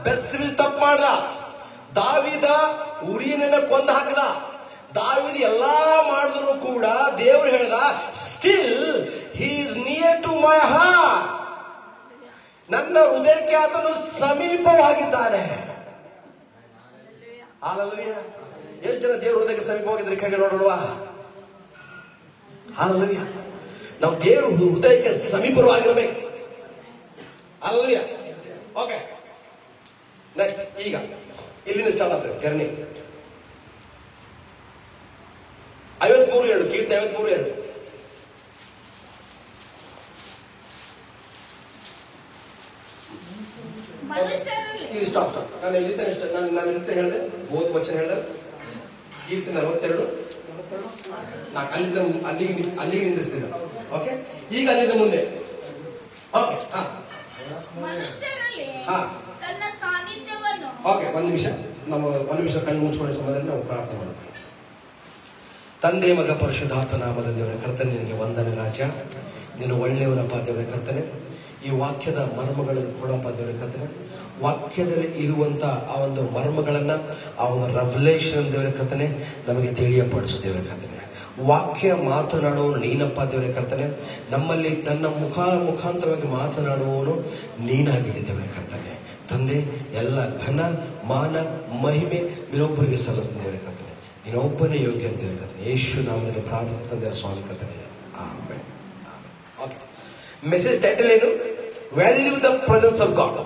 ಬೆಸ್ಸಿಲ್ ತಪ್ಪು ಮಾಡ್ದ ದಾವಿದ ಉರಿಯನನ್ನ ಕೊಂದು ಹಾಕದ ದಾವಿದ ಎಲ್ಲಾ ಮಾಡಿದ್ರು ಕೂಡ ದೇವರು ಹೇಳ್ದ still is near to my heart ನನ್ನ ಹೃದಯಕ್ಕೆ ಆತನು ಸಮೀಪವಾಗಿದ್ದಾನೆ ಹಾಲಲ್ವಿಯ ಎಷ್ಟು ಜನ ದೇವ್ರ ಹೃದಯಕ್ಕೆ ಸಮೀಪವಾಗಿದ್ರೆ ಕೈಗೆ ನೋಡೋಣ ಹಾಲಲ್ವಿಯ ನಾವು ದೇವ್ರ ಹೃದಯಕ್ಕೆ ಸಮೀಪವಾಗಿರ್ಬೇಕು ಅಲ್ಲವಿಯ ಓಕೆ ನೆಕ್ಸ್ಟ್ ಈಗ ಇಲ್ಲಿಂದ ಸ್ಟಾರ್ಟ್ ಆಗ್ತದೆ ಜರ್ನಿ ಐವತ್ಮೂರು ಎರಡು ಕೀರ್ತಿ ಐವತ್ಮೂರು ಎರಡು ಮನುಷ್ಯರಲ್ಲಿ ಇಲ್ಲಿ ಸ್ಟಾಪ್ ಸ್ಟಾಪ್ ನಾನು ಎಲ್ಲಿಂದ ಎಷ್ಟು- ನಾನು ನಾನು ಎಲ್ಲಿಂದ ಹೇಳಿದೆ ಓದ್ ವಚನ ಹೇಳಿದೆ ಕೀರ್ತಿ ನಲವತ್ತೆರಡು ನಾನು ಅಲ್ಲಿಂದ ಅಲ್ಲಿಗೆ ನಿ- ಅಲ್ಲಿಗೆ ನಿಲ್ಲಿಸ್ತೀನಿ ಓಕೆ ಈಗ ಅಲ್ಲಿಂದ ಮುಂದೆ ಓಕೆ ಹಾ ಮನುಷ್ಯರಲ್ಲಿ ಹಾ. ತನ್ನ ಸಾನ್ನಿಧ್ಯವನ್ನು ಓಕೆ ಒಂದು ನಿಮಿಷ ನಮ್ಮ ಒಂದು ನಿಮಿಷ ಕಣ್ಣು ಮುಚ್ಕೊಳ್ಳೋ ಸಮಯದಲ್ಲಿ ನಾವು ಪ್ರಾರ್ಥನೆ ಮಾಡೋಣ ತಂದೆ ಮಗ ಪರಿಶುದ್ಧಾತ್ಮ ನಾಮದ ದೇವರ ಕರ್ತನೆ ನಿನಗೆ ವಂದನೆ ರಾಜ ನೀನು ಒಳ್ಳೆಯವನಪ್ಪ ದೇವರ ಕರ್ತನೆ ಈ ವಾಕ್ಯದ ಮರ್ಮಗಳನ್ನು ಕೊಡಪ್ಪ ದೇವರ ಕರ್ತನೆ ವಾಕ್ಯದಲ್ಲಿ ಇರುವಂತ ಆ ಒಂದು ಮರ್ಮಗಳನ್ನ ಆ ಒಂದು ರೆವಲೇಷನ್ ದೇವರ ಕರ್ತನೆ ನಮಗೆ ತಿಳಿಯಪಡಿಸು ದೇವರ ಕರ್ತನೆ ವಾಕ್ಯ ಮಾತನಾಡುವವನು ನೀನಪ್ಪ ದೇವರ ಕರ್ತನೆ ನಮ್ಮಲ್ಲಿ ನನ್ನ ಮುಖ ಮುಖಾಂತರವಾಗಿ ಮಾತನಾಡುವವನು ನೀನಾಗಿದೆ ದೇವರ ಕರ್ತನೆ ತಂದೆ ಎಲ್ಲ ಘನ ಮಾನ ಮಹಿಮೆ ನೀನೊಬ್ಬರಿಗೆ ಸಲ್ಲಿಸ್ತೀನಿ ದೇವರ ಕರ್ತನೆ ನೀನೊಬ್ಬನೇ ಯೋಗ್ಯ ಅಂತ ದೇವರ ಕರ್ತನೆ ಯೇಸು ನಾಮದಲ್ಲಿ ಪ್ರಾರ್ಥಿಸ್ತಾ ದೇವರ ಸ್ವಾಮಿ ಕರ್ತನೆ ಆಮೇಲೆ ಓಕೆ ಮೆಸೇಜ್ ಟೈಟಲ್ ಏನು value the presence of God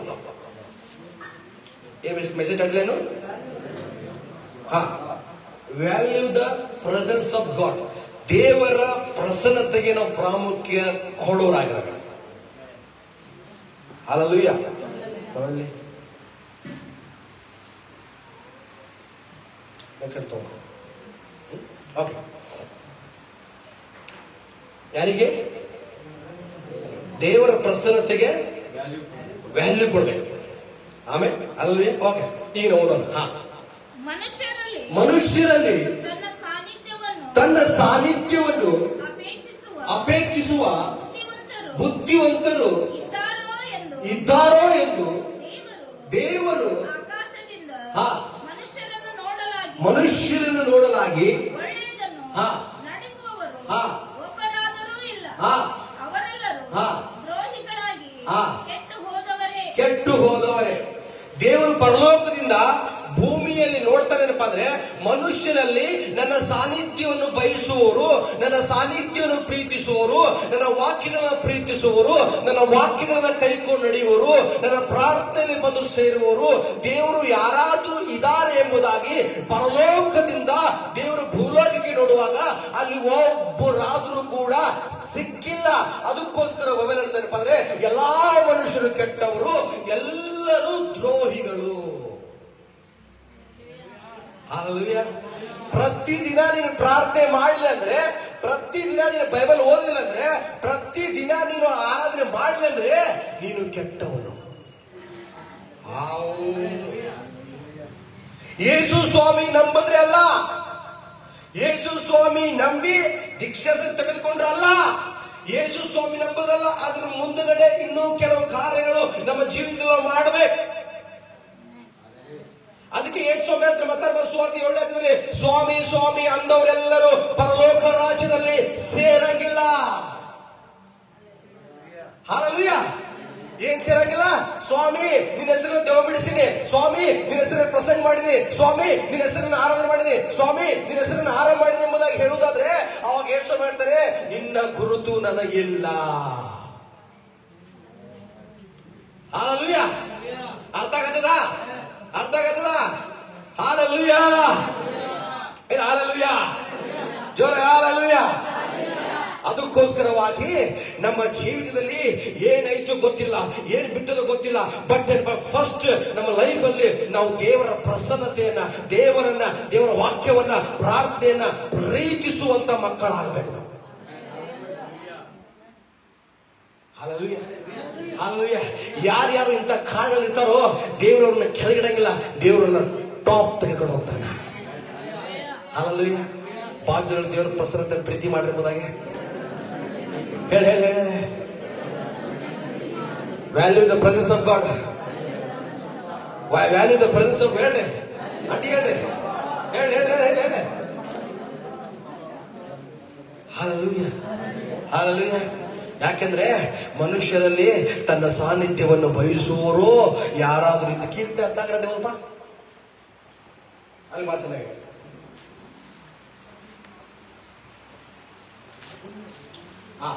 ಏನು ಮೆಸೇಜ್ ಟೈಟಲ್ ಏನು ಹಾ value the presence of God ದೇವರ ಪ್ರಸನ್ನತೆಗೆ ನಾವು ಪ್ರಾಮುಖ್ಯ ಕೊಡೋರಾಗಿರಬೇಕು ಅಲ್ಲೂಯ್ಯ ತಗೊಳ್ಳಿ ನೆಕ್ಸ್ಟ್ ತಗೊಂಡು ಓಕೆ ಯಾರಿಗೆ ದೇವರ ಪ್ರಸನ್ನತೆಗೆ ವ್ಯಾಲ್ಯೂ ಕೊಡ್ಬೇಕು ಆಮೇಲೆ ಅಲ್ವೇ ಓಕೆ ಈಗ ಓದೋಣ ಹಾ ಮನುಷ್ಯರಲ್ಲಿ ಮನುಷ್ಯರಲ್ಲಿ ತನ್ನ ಸಾನ್ನಿಧ್ಯವನ್ನು ತನ್ನ ಸಾನ್ನಿಧ್ಯವನ್ನು ಅಪೇಕ್ಷಿಸುವ ಅಪೇಕ್ಷಿಸುವ ಬುದ್ಧಿವಂತರು ಬುದ್ಧಿವಂತರು ಇದ್ದಾರೋ ಎಂದು ಇದ್ದಾರೋ ಎಂದು ದೇವರು ದೇವರು ಆಕಾಶದಿಂದ ಹಾ. ಮನುಷ್ಯರನ್ನು ನೋಡಲಾಗಿ ಮನುಷ್ಯರನ್ನು ನೋಡಲಾಗಿ ಒಳ್ಳೆಯದನ್ನು ಹಾ. ನಡೆಸುವವರು ಹಾ. ಒಬ್ಬರಾದರೂ ಇಲ್ಲ ಹಾ. ಅವರೆಲ್ಲರೂ ಹಾ. ದ್ರೋಹಿಗಳಾಗಿ ಹಾ. ಕೆಟ್ಟು ಹೋದವರೇ ಕೆಟ್ಟು ಹೋದವರೇ ದೇವರು ಪರಲೋಕದಿಂದ ಭೂಮಿಯಲ್ಲಿ ನೋಡ್ತಾರೇನಪ್ಪ ಅಂದ್ರೆ ಮನುಷ್ಯರಲ್ಲಿ ನನ್ನ ಸಾನ್ನಿಧ್ಯವನ್ನು ಬಯಸುವವರು ನನ್ನ ಸಾನ್ನಿಧ್ಯವನ್ನು ಪ್ರೀತಿಸುವವರು ನನ್ನ ವಾಕ್ಯಗಳನ್ನ ಪ್ರೀತಿಸುವವರು ನನ್ನ ವಾಕ್ಯಗಳನ್ನ ಕೈಕೊಂಡು ನಡೆಯುವವರು ನನ್ನ ಪ್ರಾರ್ಥನೆಯಲ್ಲಿ ಬಂದು ಸೇರುವವರು ದೇವರು ಯಾರಾದ್ರೂ ಇದ್ದಾರೆ ಎಂಬುದಾಗಿ ಪರಲೋಕದಿಂದ ದೇವರು ಭೂಲೋಕಕ್ಕೆ ನೋಡುವಾಗ ಅಲ್ಲಿ ಒಬ್ಬರಾದ್ರೂ ಕೂಡ ಸಿಕ್ಕಿಲ್ಲ ಅದಕ್ಕೋಸ್ಕರ ಮೊಬೈಲ್ ಹೇಳ್ತಾರಪ್ಪ ಅಂದ್ರೆ ಎಲ್ಲಾ ಮನುಷ್ಯರು ಕೆಟ್ಟವರು ಎಲ್ಲರೂ ದ್ರೋಹಿಗಳು ಹಾಲೆಲೂಯ ಪ್ರತಿದಿನ ನೀನು ಪ್ರಾರ್ಥನೆ ಮಾಡಲಿಲ್ಲ ಅಂದ್ರೆ ಪ್ರತಿದಿನ ನೀನು ಬೈಬಲ್ ಓದಲಿಲ್ಲ ಅಂದ್ರೆ ಪ್ರತಿದಿನ ನೀನು ಆರಾಧನೆ ಮಾಡಲಿಲ್ಲ ಅಂದ್ರೆ ನೀನು ಕೆಟ್ಟವನು ಆವ್. ಯೇಸು ಸ್ವಾಮಿ ನಂಬದ್ರೆ ಅಲ್ಲ ಯೇಸು ಸ್ವಾಮಿ ನಂಬಿ ದೀಕ್ಷೆ ತೆಗೆದುಕೊಂಡ್ರಲ್ಲ ಯೇಸು ಸ್ವಾಮಿ ನಂಬದಲ್ಲ ಅದ್ರ ಮುಂದಗಡೆ ಇನ್ನೂ ಕೆಲವು ಕಾರ್ಯಗಳು ನಮ್ಮ ಜೀವಿತದಲ್ಲಿ ಮಾಡಬೇಕು ಅದಕ್ಕೆ ಯೇಸು ಸ್ವಾಮಿ ಹತ್ರ ಮತ್ತೆ ಬರೆಸುವಾರ್ಥ ಏಳನೇದಲ್ಲಿ ಸ್ವಾಮಿ ಸ್ವಾಮಿ ಅಂದವರೆಲ್ಲರೂ ಪರಲೋಕ ರಾಜ್ಯದಲ್ಲಿ ಸೇರಂಗಿಲ್ಲ ಹಾಲಲ್ವಿಯ ಏನ್ ಸೇರಂಗಿಲ್ಲ ಸ್ವಾಮಿ ನಿನ್ನ ಹೆಸರನ್ನು ದೇವ ಬಿಡಿಸಿನಿ ಸ್ವಾಮಿ ನಿನ್ನ ಹೆಸರನ್ನು ಪ್ರಸಂಗ ಮಾಡಿನಿ ಸ್ವಾಮಿ ನಿನ್ನ ಹೆಸರನ್ನು ಆರಾಧನೆ ಮಾಡಿನಿ ಸ್ವಾಮಿ ನಿನ್ನ ಹೆಸರನ್ನು ಆರಾಮ ಮಾಡಿನಿ ಎಂಬುದಾಗಿ ಹೇಳುವುದಾದ್ರೆ ಅವಾಗ ಯೇಸು ಹೇಳ್ತಾರೆ ನಿನ್ನ ಗುರುತು ನನಗಿಲ್ಲ ಹಾಲಲ್ವಿಯ ಅರ್ಥ ಆಗತ್ತದ ಅರ್ಥ ಆಗತ್ತದ ಹಾಲಲ್ವಿಯ ಏನು ಹಾಲಲ್ವಿಯ ಜೋರ ಹಾಲಲ್ವಿಯ ಅದಕ್ಕೋಸ್ಕರವಾಗಿ ನಮ್ಮ ಜೀವಿತದಲ್ಲಿ ಏನಾಯ್ತು ಗೊತ್ತಿಲ್ಲ ಏನ್ ಬಿಟ್ಟದೋ ಗೊತ್ತಿಲ್ಲ ಬಟ್ ಫಸ್ಟ್ ನಮ್ಮ ಲೈಫ್ ಅಲ್ಲಿ ನಾವು ದೇವರ ಪ್ರಸನ್ನತೆಯನ್ನ ದೇವರನ್ನ ದೇವರ ವಾಕ್ಯವನ್ನ ಪ್ರಾರ್ಥನೆಯನ್ನ ಪ್ರೀತಿಸುವಂತ ಮಕ್ಕಳಾಗಬೇಕು ನಾವು ಹಾಲಲುಯ್ಯ ಹಾಲಲುಯ್ಯ ಯಾರ್ಯಾರು ಇಂಥ ಕಾರಣಗಳು ಇರ್ತಾರೋ ದೇವರವ್ರನ್ನ ಕೆಳಗಿಡಂಗಿಲ್ಲ ದೇವರನ್ನ ಟಾಪ್ ತೆಗೆದುಕೊಂಡು ಹೋಗ್ತಾನೆ ಹಾಲಲುಯ್ಯ ಬಾಜು ದೇವರ ಪ್ರಸನ್ನತೆ ಪ್ರೀತಿ ಮಾಡಿರ್ಬೋದಾಗೆ ಹೇಳಿ ಹೇಳಿ ಹೇಳಿ value the presence of God value the presence of ಹೇಳ್ರಿ ಅಂಟಿ ಹೇಳ್ರಿ ಹೇಳಿ ಹೇಳಿ ಹೇಳಿ ಹೇಳಿ ಹಾಲಲುಯ್ಯ ಹಾಲಲುಯ್ಯ ಯಾಕೆಂದ್ರೆ ಮನುಷ್ಯರಲ್ಲಿ ತನ್ನ ಸಾನ್ನಿಧ್ಯವನ್ನು ಬಯಸುವವರು ಯಾರಾದ್ರೂ ಇದ್ದು ಕೀರ್ತಿ ಅರ್ಥ ಆಗಲ್ಲ ದೇವಪ್ಪ ಅಲ್ಲಿ ಭಾಳ ಚೆನ್ನಾಗಿದೆ ಹಾ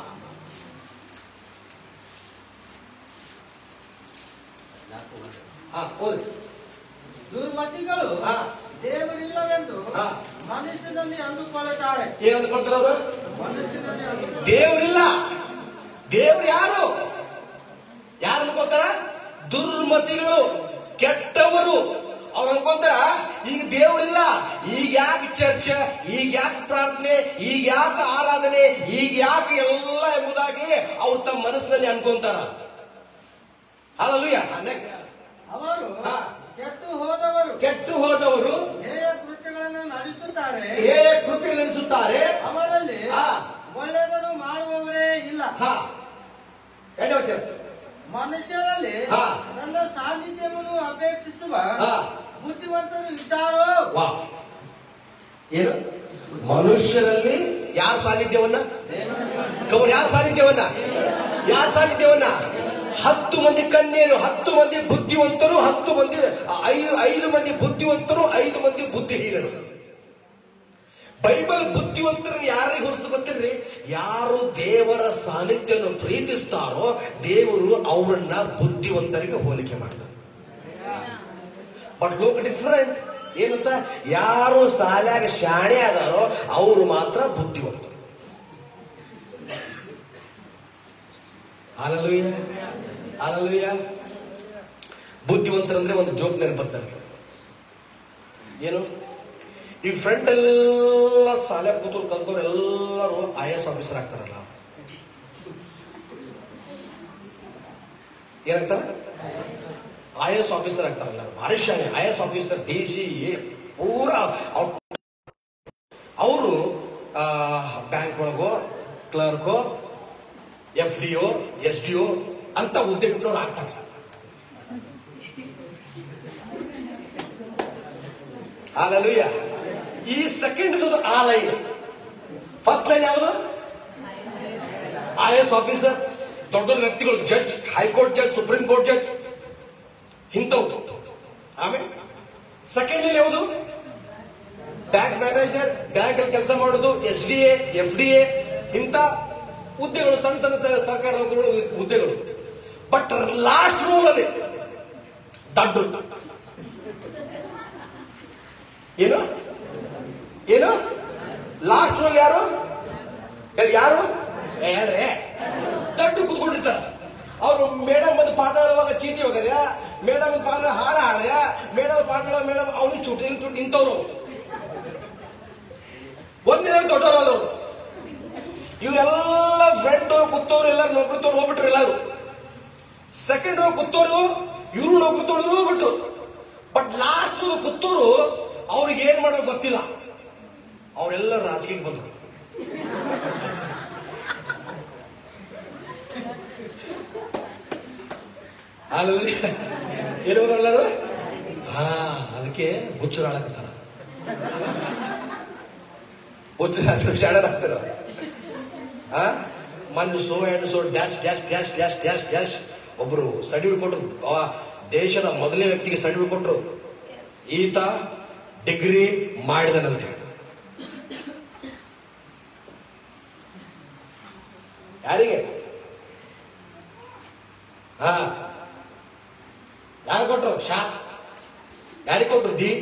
ಹಾ ಓದಿ ದುರ್ಮತಿಗಳು ಹಾ. ದೇವರಿಲ್ಲವೆಂದು ಹಾ. ಮನುಷ್ಯನಲ್ಲಿ ಅಂದುಕೊಳ್ಳುತ್ತಾರೆ ಏನ್ ಅಂದ್ಕೊಳ್ತಾರ ಅವರು ಮನುಷ್ಯನಲ್ಲಿ ಅಂದುಕೊಳ್ಳುತ್ತಾರೆ. ದೇವರಿಲ್ಲ ದೇವ್ರು ಯಾರು ಯಾರು ಅನ್ಕೋತಾರ ದುರ್ಮತಿಗಳು ಕೆಟ್ಟವರು ಅವ್ರು ಅನ್ಕೊಂತಾರ ಈಗ ದೇವರಿಲ್ಲ ಈಗ ಯಾಕೆ ಚರ್ಚೆ ಈಗ ಯಾಕೆ ಪ್ರಾರ್ಥನೆ ಈಗ ಯಾಕೆ ಆರಾಧನೆ ಈಗ ಯಾಕೆ ಎಲ್ಲ ಎಂಬುದಾಗಿ ಅವ್ರು ತಮ್ಮ ಮನಸ್ಸಿನಲ್ಲಿ ಅನ್ಕೊಂತಾರ ಅಲ್ಲೂಯ್ಯ ನೆಕ್ಸ್ಟ್ ಅವರು ಹಾ. ಕೆಟ್ಟು ಹೋದವರು ಕೆಟ್ಟು ಹೋದವರು ಹೇಯ ಕೃತ್ಯಗಳನ್ನು ನಡೆಸುತ್ತಾರೆ ಹೇ ಕೃತ್ಯ ನಡೆಸುತ್ತಾರೆ ಅವರಲ್ಲಿ ಹಾ. ಒಳ್ಳೆಯದನ್ನು ಮಾಡುವವರೇ ಇಲ್ಲ ಹಾ ಎರಡನೇ ವಚನ ಮನುಷ್ಯರಲ್ಲಿ ಹಾ. ನನ್ನ ಸಾನ್ನಿಧ್ಯವನ್ನು ಅಪೇಕ್ಷಿಸುವ ಹಾ. ಬುದ್ಧಿವಂತರು ಇದ್ದಾರೋ ವಾ ಏನು ಮನುಷ್ಯರಲ್ಲಿ ಯಾರ ಸಾನ್ನಿಧ್ಯವನ್ನ ಕವರ್ ಯಾರ ಸಾನ್ನಿಧ್ಯವನ್ನ ಯಾರ ಸಾನ್ನಿಧ್ಯವನ್ನ ಹತ್ತು ಮಂದಿ ಕನ್ಯರು ಹತ್ತು ಮಂದಿ ಬುದ್ಧಿವಂತರು ಹತ್ತು ಮಂದಿ ಐದು ಐದು ಮಂದಿ ಬುದ್ಧಿವಂತರು ಐದು ಮಂದಿ ಬುದ್ಧಿಹೀನರು ಬೈಬಲ್ ಬುದ್ಧಿವಂತರನ್ನು ಯಾರಿಗೆ ಹೋಲಿಸ್ ಗೊತ್ತಿರ್ರಿ ಯಾರು ದೇವರ ಸಾನ್ನಿಧ್ಯವನ್ನು ಪ್ರೀತಿಸ್ತಾರೋ ದೇವರು ಅವರನ್ನ ಬುದ್ಧಿವಂತರಿಗೆ ಹೋಲಿಕೆ ಮಾಡ್ತಾರೆ ಬಟ್ ಲೋಕ ಡಿಫ್ರೆಂಟ್ ಏನಂತ ಯಾರು ಸಾಲ್ಯಾಗ ಶಾಣೆ ಅದಾರೋ ಅವರು ಮಾತ್ರ ಬುದ್ಧಿವಂತರು ಅಲಲುಯ್ಯ ಅಲಲುಯ್ಯ ಬುದ್ಧಿವಂತರಂದ್ರೆ ಒಂದು ಜೋಕ್ ನೆನಪತ್ತ ನನಗೆ ಏನು ಈ ಫ್ರೆಂಡ್ ಎಲ್ಲ ಸಾಲೆ ಕೂತರು ಕಲ್ತವ್ರು ಎಲ್ಲರೂ ಐ ಎಸ್ ಆಫೀಸರ್ ಆಗ್ತಾರಲ್ಲ ಏನಾಗ್ತಾರ ಐ ಎಸ್ ಆಫೀಸರ್ ಆಗ್ತಾರಲ್ಲ ಭಾರಿ ಶಾಣೆ I S officer D C ಪೂರ ಅವರು ಬ್ಯಾಂಕ್ ಒಳಗೋ ಕ್ಲರ್ಕೋ F D O S D O ಅಂತ ಹುದ್ದೆ ಬಿಟ್ಟವ್ರು ಆಗ್ತಾರೆ ಹಾಲಲುಯ್ಯ ಈ ಸೆಕೆಂಡ್ ಆ ಲೈನ್ ಫಸ್ಟ್ ಲೈನ್ ಯಾವುದು ಐ ಎಸ್ ಆಫೀಸರ್ ದೊಡ್ಡ ದೊಡ್ಡ ವ್ಯಕ್ತಿಗಳು judge high court judge supreme court judge ಇಂಥವು ಆಮೇಲೆ ಸೆಕೆಂಡ್ ಲೈನ್ ಯಾವುದು ಬ್ಯಾಂಕ್ ಮ್ಯಾನೇಜರ್ ಬ್ಯಾಂಕ್ ಅಲ್ಲಿ ಕೆಲಸ ಮಾಡೋದು S D A F D A ಇಂಥ ಹುದ್ದೆಗಳು ಸಣ್ಣ ಸಣ್ಣ ಸ- ಸರ್ಕಾರ ನೌಕರಿಗಳು ಹುದ್ದೆಗಳು ಬಟ್ ಲಾಸ್ಟ್ ರೂಲ್ ಅಲ್ಲಿ ದಡ್ಡು ಏನು ಏನು ಲಾಸ್ಟ್ ರೂಲ್ ಯಾರು ಹೇಳಿ ಯಾರು ಏ, ಹೇಳ್ರಿ ದಡ್ಡು ಕುತ್ಕೊಂಡಿರ್ತಾರ ಅವರು ಮೇಡಮ್ ಬಂದು ಪಾಠ ಹೇಳುವಾಗ ಚೀಟಿ ಹೋಗದೆ ಮೇಡಮ್ ಪಾಠ ಹಾಡ ಹಾಡದೆ ಮೇಡಮ್ ಪಾಠ ಹೇಳೋ ಮೇಡಮ್ ಅವ್ನಿಗೆ ಚುಟ್ಟಿ ಚುಟ್ಟಿ ಇಂಥವ್ರು ಒಂದಿನ ದೊಡ್ಡವರು ಇವರೆಲ್ಲ ಫ್ರೆಂಡ್ ಕೂತವ್ರು ಎಲ್ಲರೂ ನೌಕರಿ ತೋರು ಹೋಗ್ಬಿಟ್ರು ಎಲ್ಲರೂ ಸೆಕೆಂಡ್ ರೋ ಕೂತವ್ರು ಇವರು ನೌಕರಿ ತೋರಿದ್ರು ಹೋಗ್ಬಿಟ್ರು ಬಟ್ ಲಾಸ್ಟ್ ಕೂತವ್ರು ಅವ್ರಿಗೆ ಏನ್ ಮಾಡೋದು ಗೊತ್ತಿಲ್ಲ ಅವರೆಲ್ಲ ರಾಜಕೀಯಕ್ಕೆ ಬಂದ್ರು ಅಲ್ಲಿ ಏನು ಎಲ್ಲರೂ ಹಾ ಅದಕ್ಕೆ ಹುಚ್ಚರಾಳಕತ್ತಾರ ಹುಚ್ಚರ ಶಾಡರ್ ಆಗ್ತಾರ ಆ ಮನಸ್ಸು ಹೆಣ್ಣಸು dash dash dash dash dash dash ಒಬ್ರು ಸರ್ಟಿಫಿಕೇಟ್ ಕೊಟ್ರು ಆ ದೇಶದ ಮೊದಲನೇ ವ್ಯಕ್ತಿಗೆ ಸರ್ಟಿಫಿಕೇಟ್ ಕೊಟ್ರು ಈತ ಡಿಗ್ರಿ ಮಾಡಿದನಂತ ಹೇಳಿ ಯಾರಿಗೆ ಹಾ ಯಾರು ಕೊಟ್ರು ಶಾ ಯಾರಿಗೆ ಕೊಟ್ರು ದಿ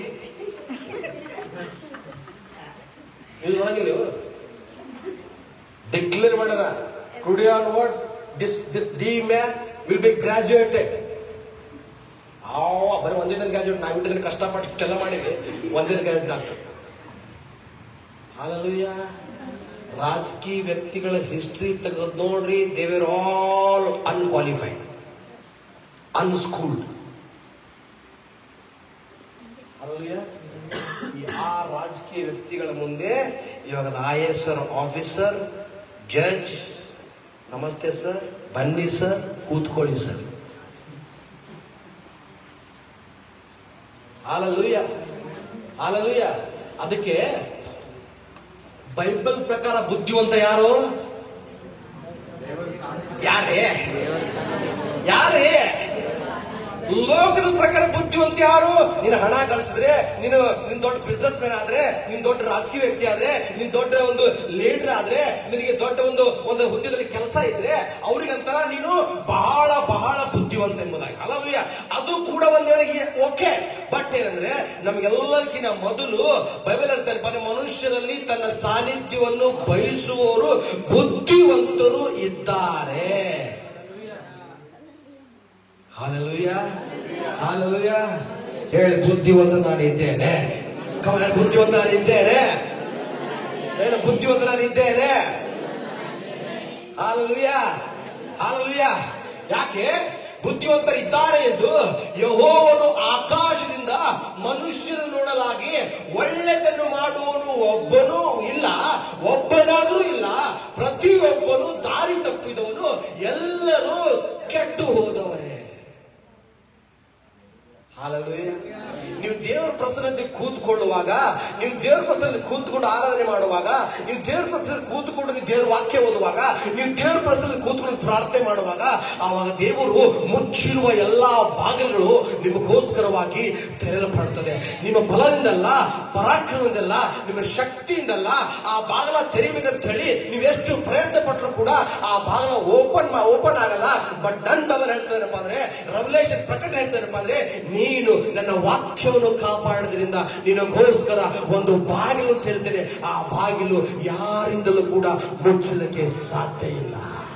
ನೀವು ನೋಡಂಗಿಲ್ಲ ಇವರು ಡಿಕ್ಲೇರ್ ಮಾಡ್ಯಾರ today onwards this this the man will be graduated ಆ ಬರೀ ಒಂದೇ ದಿನ ಗ್ರಾಜುಯೇಟ್ ನಾವು ದಿನ ಕಷ್ಟಪಟ್ಟು ಇಷ್ಟೆಲ್ಲ ಮಾಡಿದ್ವಿ ಒಂದೇ ದಿನ ಗ್ರಾಜುಯೇಟ್ ಆಗ್ತದೆ ಹಾಲಲುಯ್ಯ ರಾಜಕೀಯ ವ್ಯಕ್ತಿಗಳ ಹಿಸ್ಟ್ರಿ ತೆಗೆದು ನೋಡ್ರಿ they were all unqualified unschooled ಈ ಆ ರಾಜಕೀಯ ವ್ಯಕ್ತಿಗಳ ಮುಂದೆ ಇವಾಗ I S R officer judge ನಮಸ್ತೆ ಸರ್ ಬನ್ನಿ ಸರ್ ಕೂತ್ಕೊಳ್ಳಿ ಸರ್ ಹಾಲಲುಯ್ಯ ಹಾಲಲುಯ್ಯ ಅದಕ್ಕೆ ಬೈಬಲ್ ಪ್ರಕಾರ ಬುದ್ಧಿವಂತ ಯಾರು ಯಾರೇ ಯಾರೇ ಲೋಕದ ಪ್ರಕಾರ ಬುದ್ಧಿವಂತ ಯಾರು ನೀನು ಹಣ ಗಳಿಸಿದ್ರೆ ನೀನು ನಿನ್ ದೊಡ್ಡ ಬಿಸ್ನೆಸ್ ಮ್ಯಾನ್ ಆದ್ರೆ ನಿನ್ ದೊಡ್ಡ ರಾಜಕೀಯ ವ್ಯಕ್ತಿ ಆದ್ರೆ ನಿನ್ ದೊಡ್ಡ ಒಂದು ಲೀಡರ್ ಆದ್ರೆ ನಿನಗೆ ದೊಡ್ಡ ಒಂದು ಒಂದು ಹುದ್ದೆದಲ್ಲಿ ಕೆಲಸ ಇದ್ರೆ ಅವ್ರಿಗಂತರ ನೀನು ಬಹಳ ಬಹಳ ಬುದ್ಧಿವಂತ ಎಂಬುದಾಗಿ ಅಲ್ಲವಯ್ಯ ಅದು ಕೂಡ ಒಂದವರಿಗೆ ಓಕೆ ಬಟ್ ಏನಂದ್ರೆ ನಮ್ಗೆಲ್ಲರಿಗಿನ ಮೊದಲು ಬೈಬಲ್ ಹೇಳ್ತಾರೆ ಬರೀ ಮನುಷ್ಯರಲ್ಲಿ ತನ್ನ ಸಾನ್ನಿಧ್ಯವನ್ನು ಬಯಸುವವರು ಬುದ್ಧಿವಂತರು ಇದ್ದಾರೆ ಹಾಲೆಲುಯ್ಯ ಹಾಲೆಲುಯ್ಯ ಹೇಳಿ ಬುದ್ಧಿವಂತ ನಾನು ಇದ್ದೇನೆ ಕಮಲ ಬುದ್ಧಿವಂತ ನಾನು ಇದ್ದೇನೆ ಹೇಳಿ ಬುದ್ಧಿವಂತ ನಾನು ಇದ್ದೇನೆ ಹಾಲೆಲುಯ್ಯ ಹಾಲೆಲುಯ್ಯ ಯಾಕೆ ಬುದ್ಧಿವಂತರಿದ್ದಾರೆ ಎಂದು ಯಹೋವನು ಆಕಾಶದಿಂದ ಮನುಷ್ಯರು ನೋಡಲಾಗಿ ಒಳ್ಳೆದನ್ನು ಮಾಡುವವನು ಒಬ್ಬನೂ ಇಲ್ಲ ಒಬ್ಬನಾದ್ರೂ ಇಲ್ಲ ಪ್ರತಿಯೊಬ್ಬನು ದಾರಿ ತಪ್ಪಿದವನು ಎಲ್ಲರೂ ಕೆಟ್ಟು ಹೋದವರೇ ಹಾಲೆಲೂಯ ನೀವು ದೇವರ ಪ್ರಸನ್ನತೆ ಕೂತ್ಕೊಳ್ಳುವಾಗ ನೀವು ದೇವರ ಪ್ರಸನ್ನತೆ ಕೂತ್ಕೊಂಡು ಆರಾಧನೆ ಮಾಡುವಾಗ ನೀವು ದೇವರ ಪ್ರಸನ್ನ ಕೂತ್ಕೊಂಡು ನೀವು ದೇವರ ವಾಕ್ಯ ಓದುವಾಗ ನೀವು ದೇವರ ಪ್ರಸನ್ನತೆ ಕೂತ್ಕೊಂಡು ಪ್ರಾರ್ಥನೆ ಮಾಡುವಾಗ ಆವಾಗ ದೇವರು ಮುಚ್ಚಿರುವ ಎಲ್ಲಾ ಬಾಗಿಲುಗಳು ನಿಮಗೋಸ್ಕರವಾಗಿ ತೆರೆಯಲ್ಪಡುತ್ತದೆ ನಿಮ್ಮ ಬಲದಿಂದಲ್ಲ ಪರಾಕ್ರಮದಿಂದಲ್ಲ ನಿಮ್ಮ ಶಕ್ತಿಯಿಂದಲ್ಲ ಆ ಬಾಗಿಲ ತೆರಿಬೇಕಂತ ಹೇಳಿ ನೀವು ಎಷ್ಟು ಪ್ರಯತ್ನ ಪಟ್ಟರು ಕೂಡ ಆ ಬಾಗಿಲ ಓಪನ್ ಓಪನ್ ಆಗಲ್ಲ ಬಟ್ ನನ್ ಬಬಲ್ ಹೇಳ್ತಾರಪ್ಪ ಅಂದ್ರೆ ರೆವಲೇಷನ್ ಪ್ರಕಟ ಹೇಳ್ತಾರಪ್ಪ ಅಂದ್ರೆ ನೀನು ನನ್ನ ವಾಕ್ಯವನ್ನು ಕಾಪಾಡೋದ್ರಿಂದ ನಿನಗೋಸ್ಕರ ಒಂದು ಬಾಗಿಲು ತೆರೆತೇನೆ ಆ ಬಾಗಿಲು ಯಾರಿಂದಲೂ ಕೂಡ ಮುಚ್ಚಲಿಕ್ಕೆ ಸಾಧ್ಯ ಇಲ್ಲ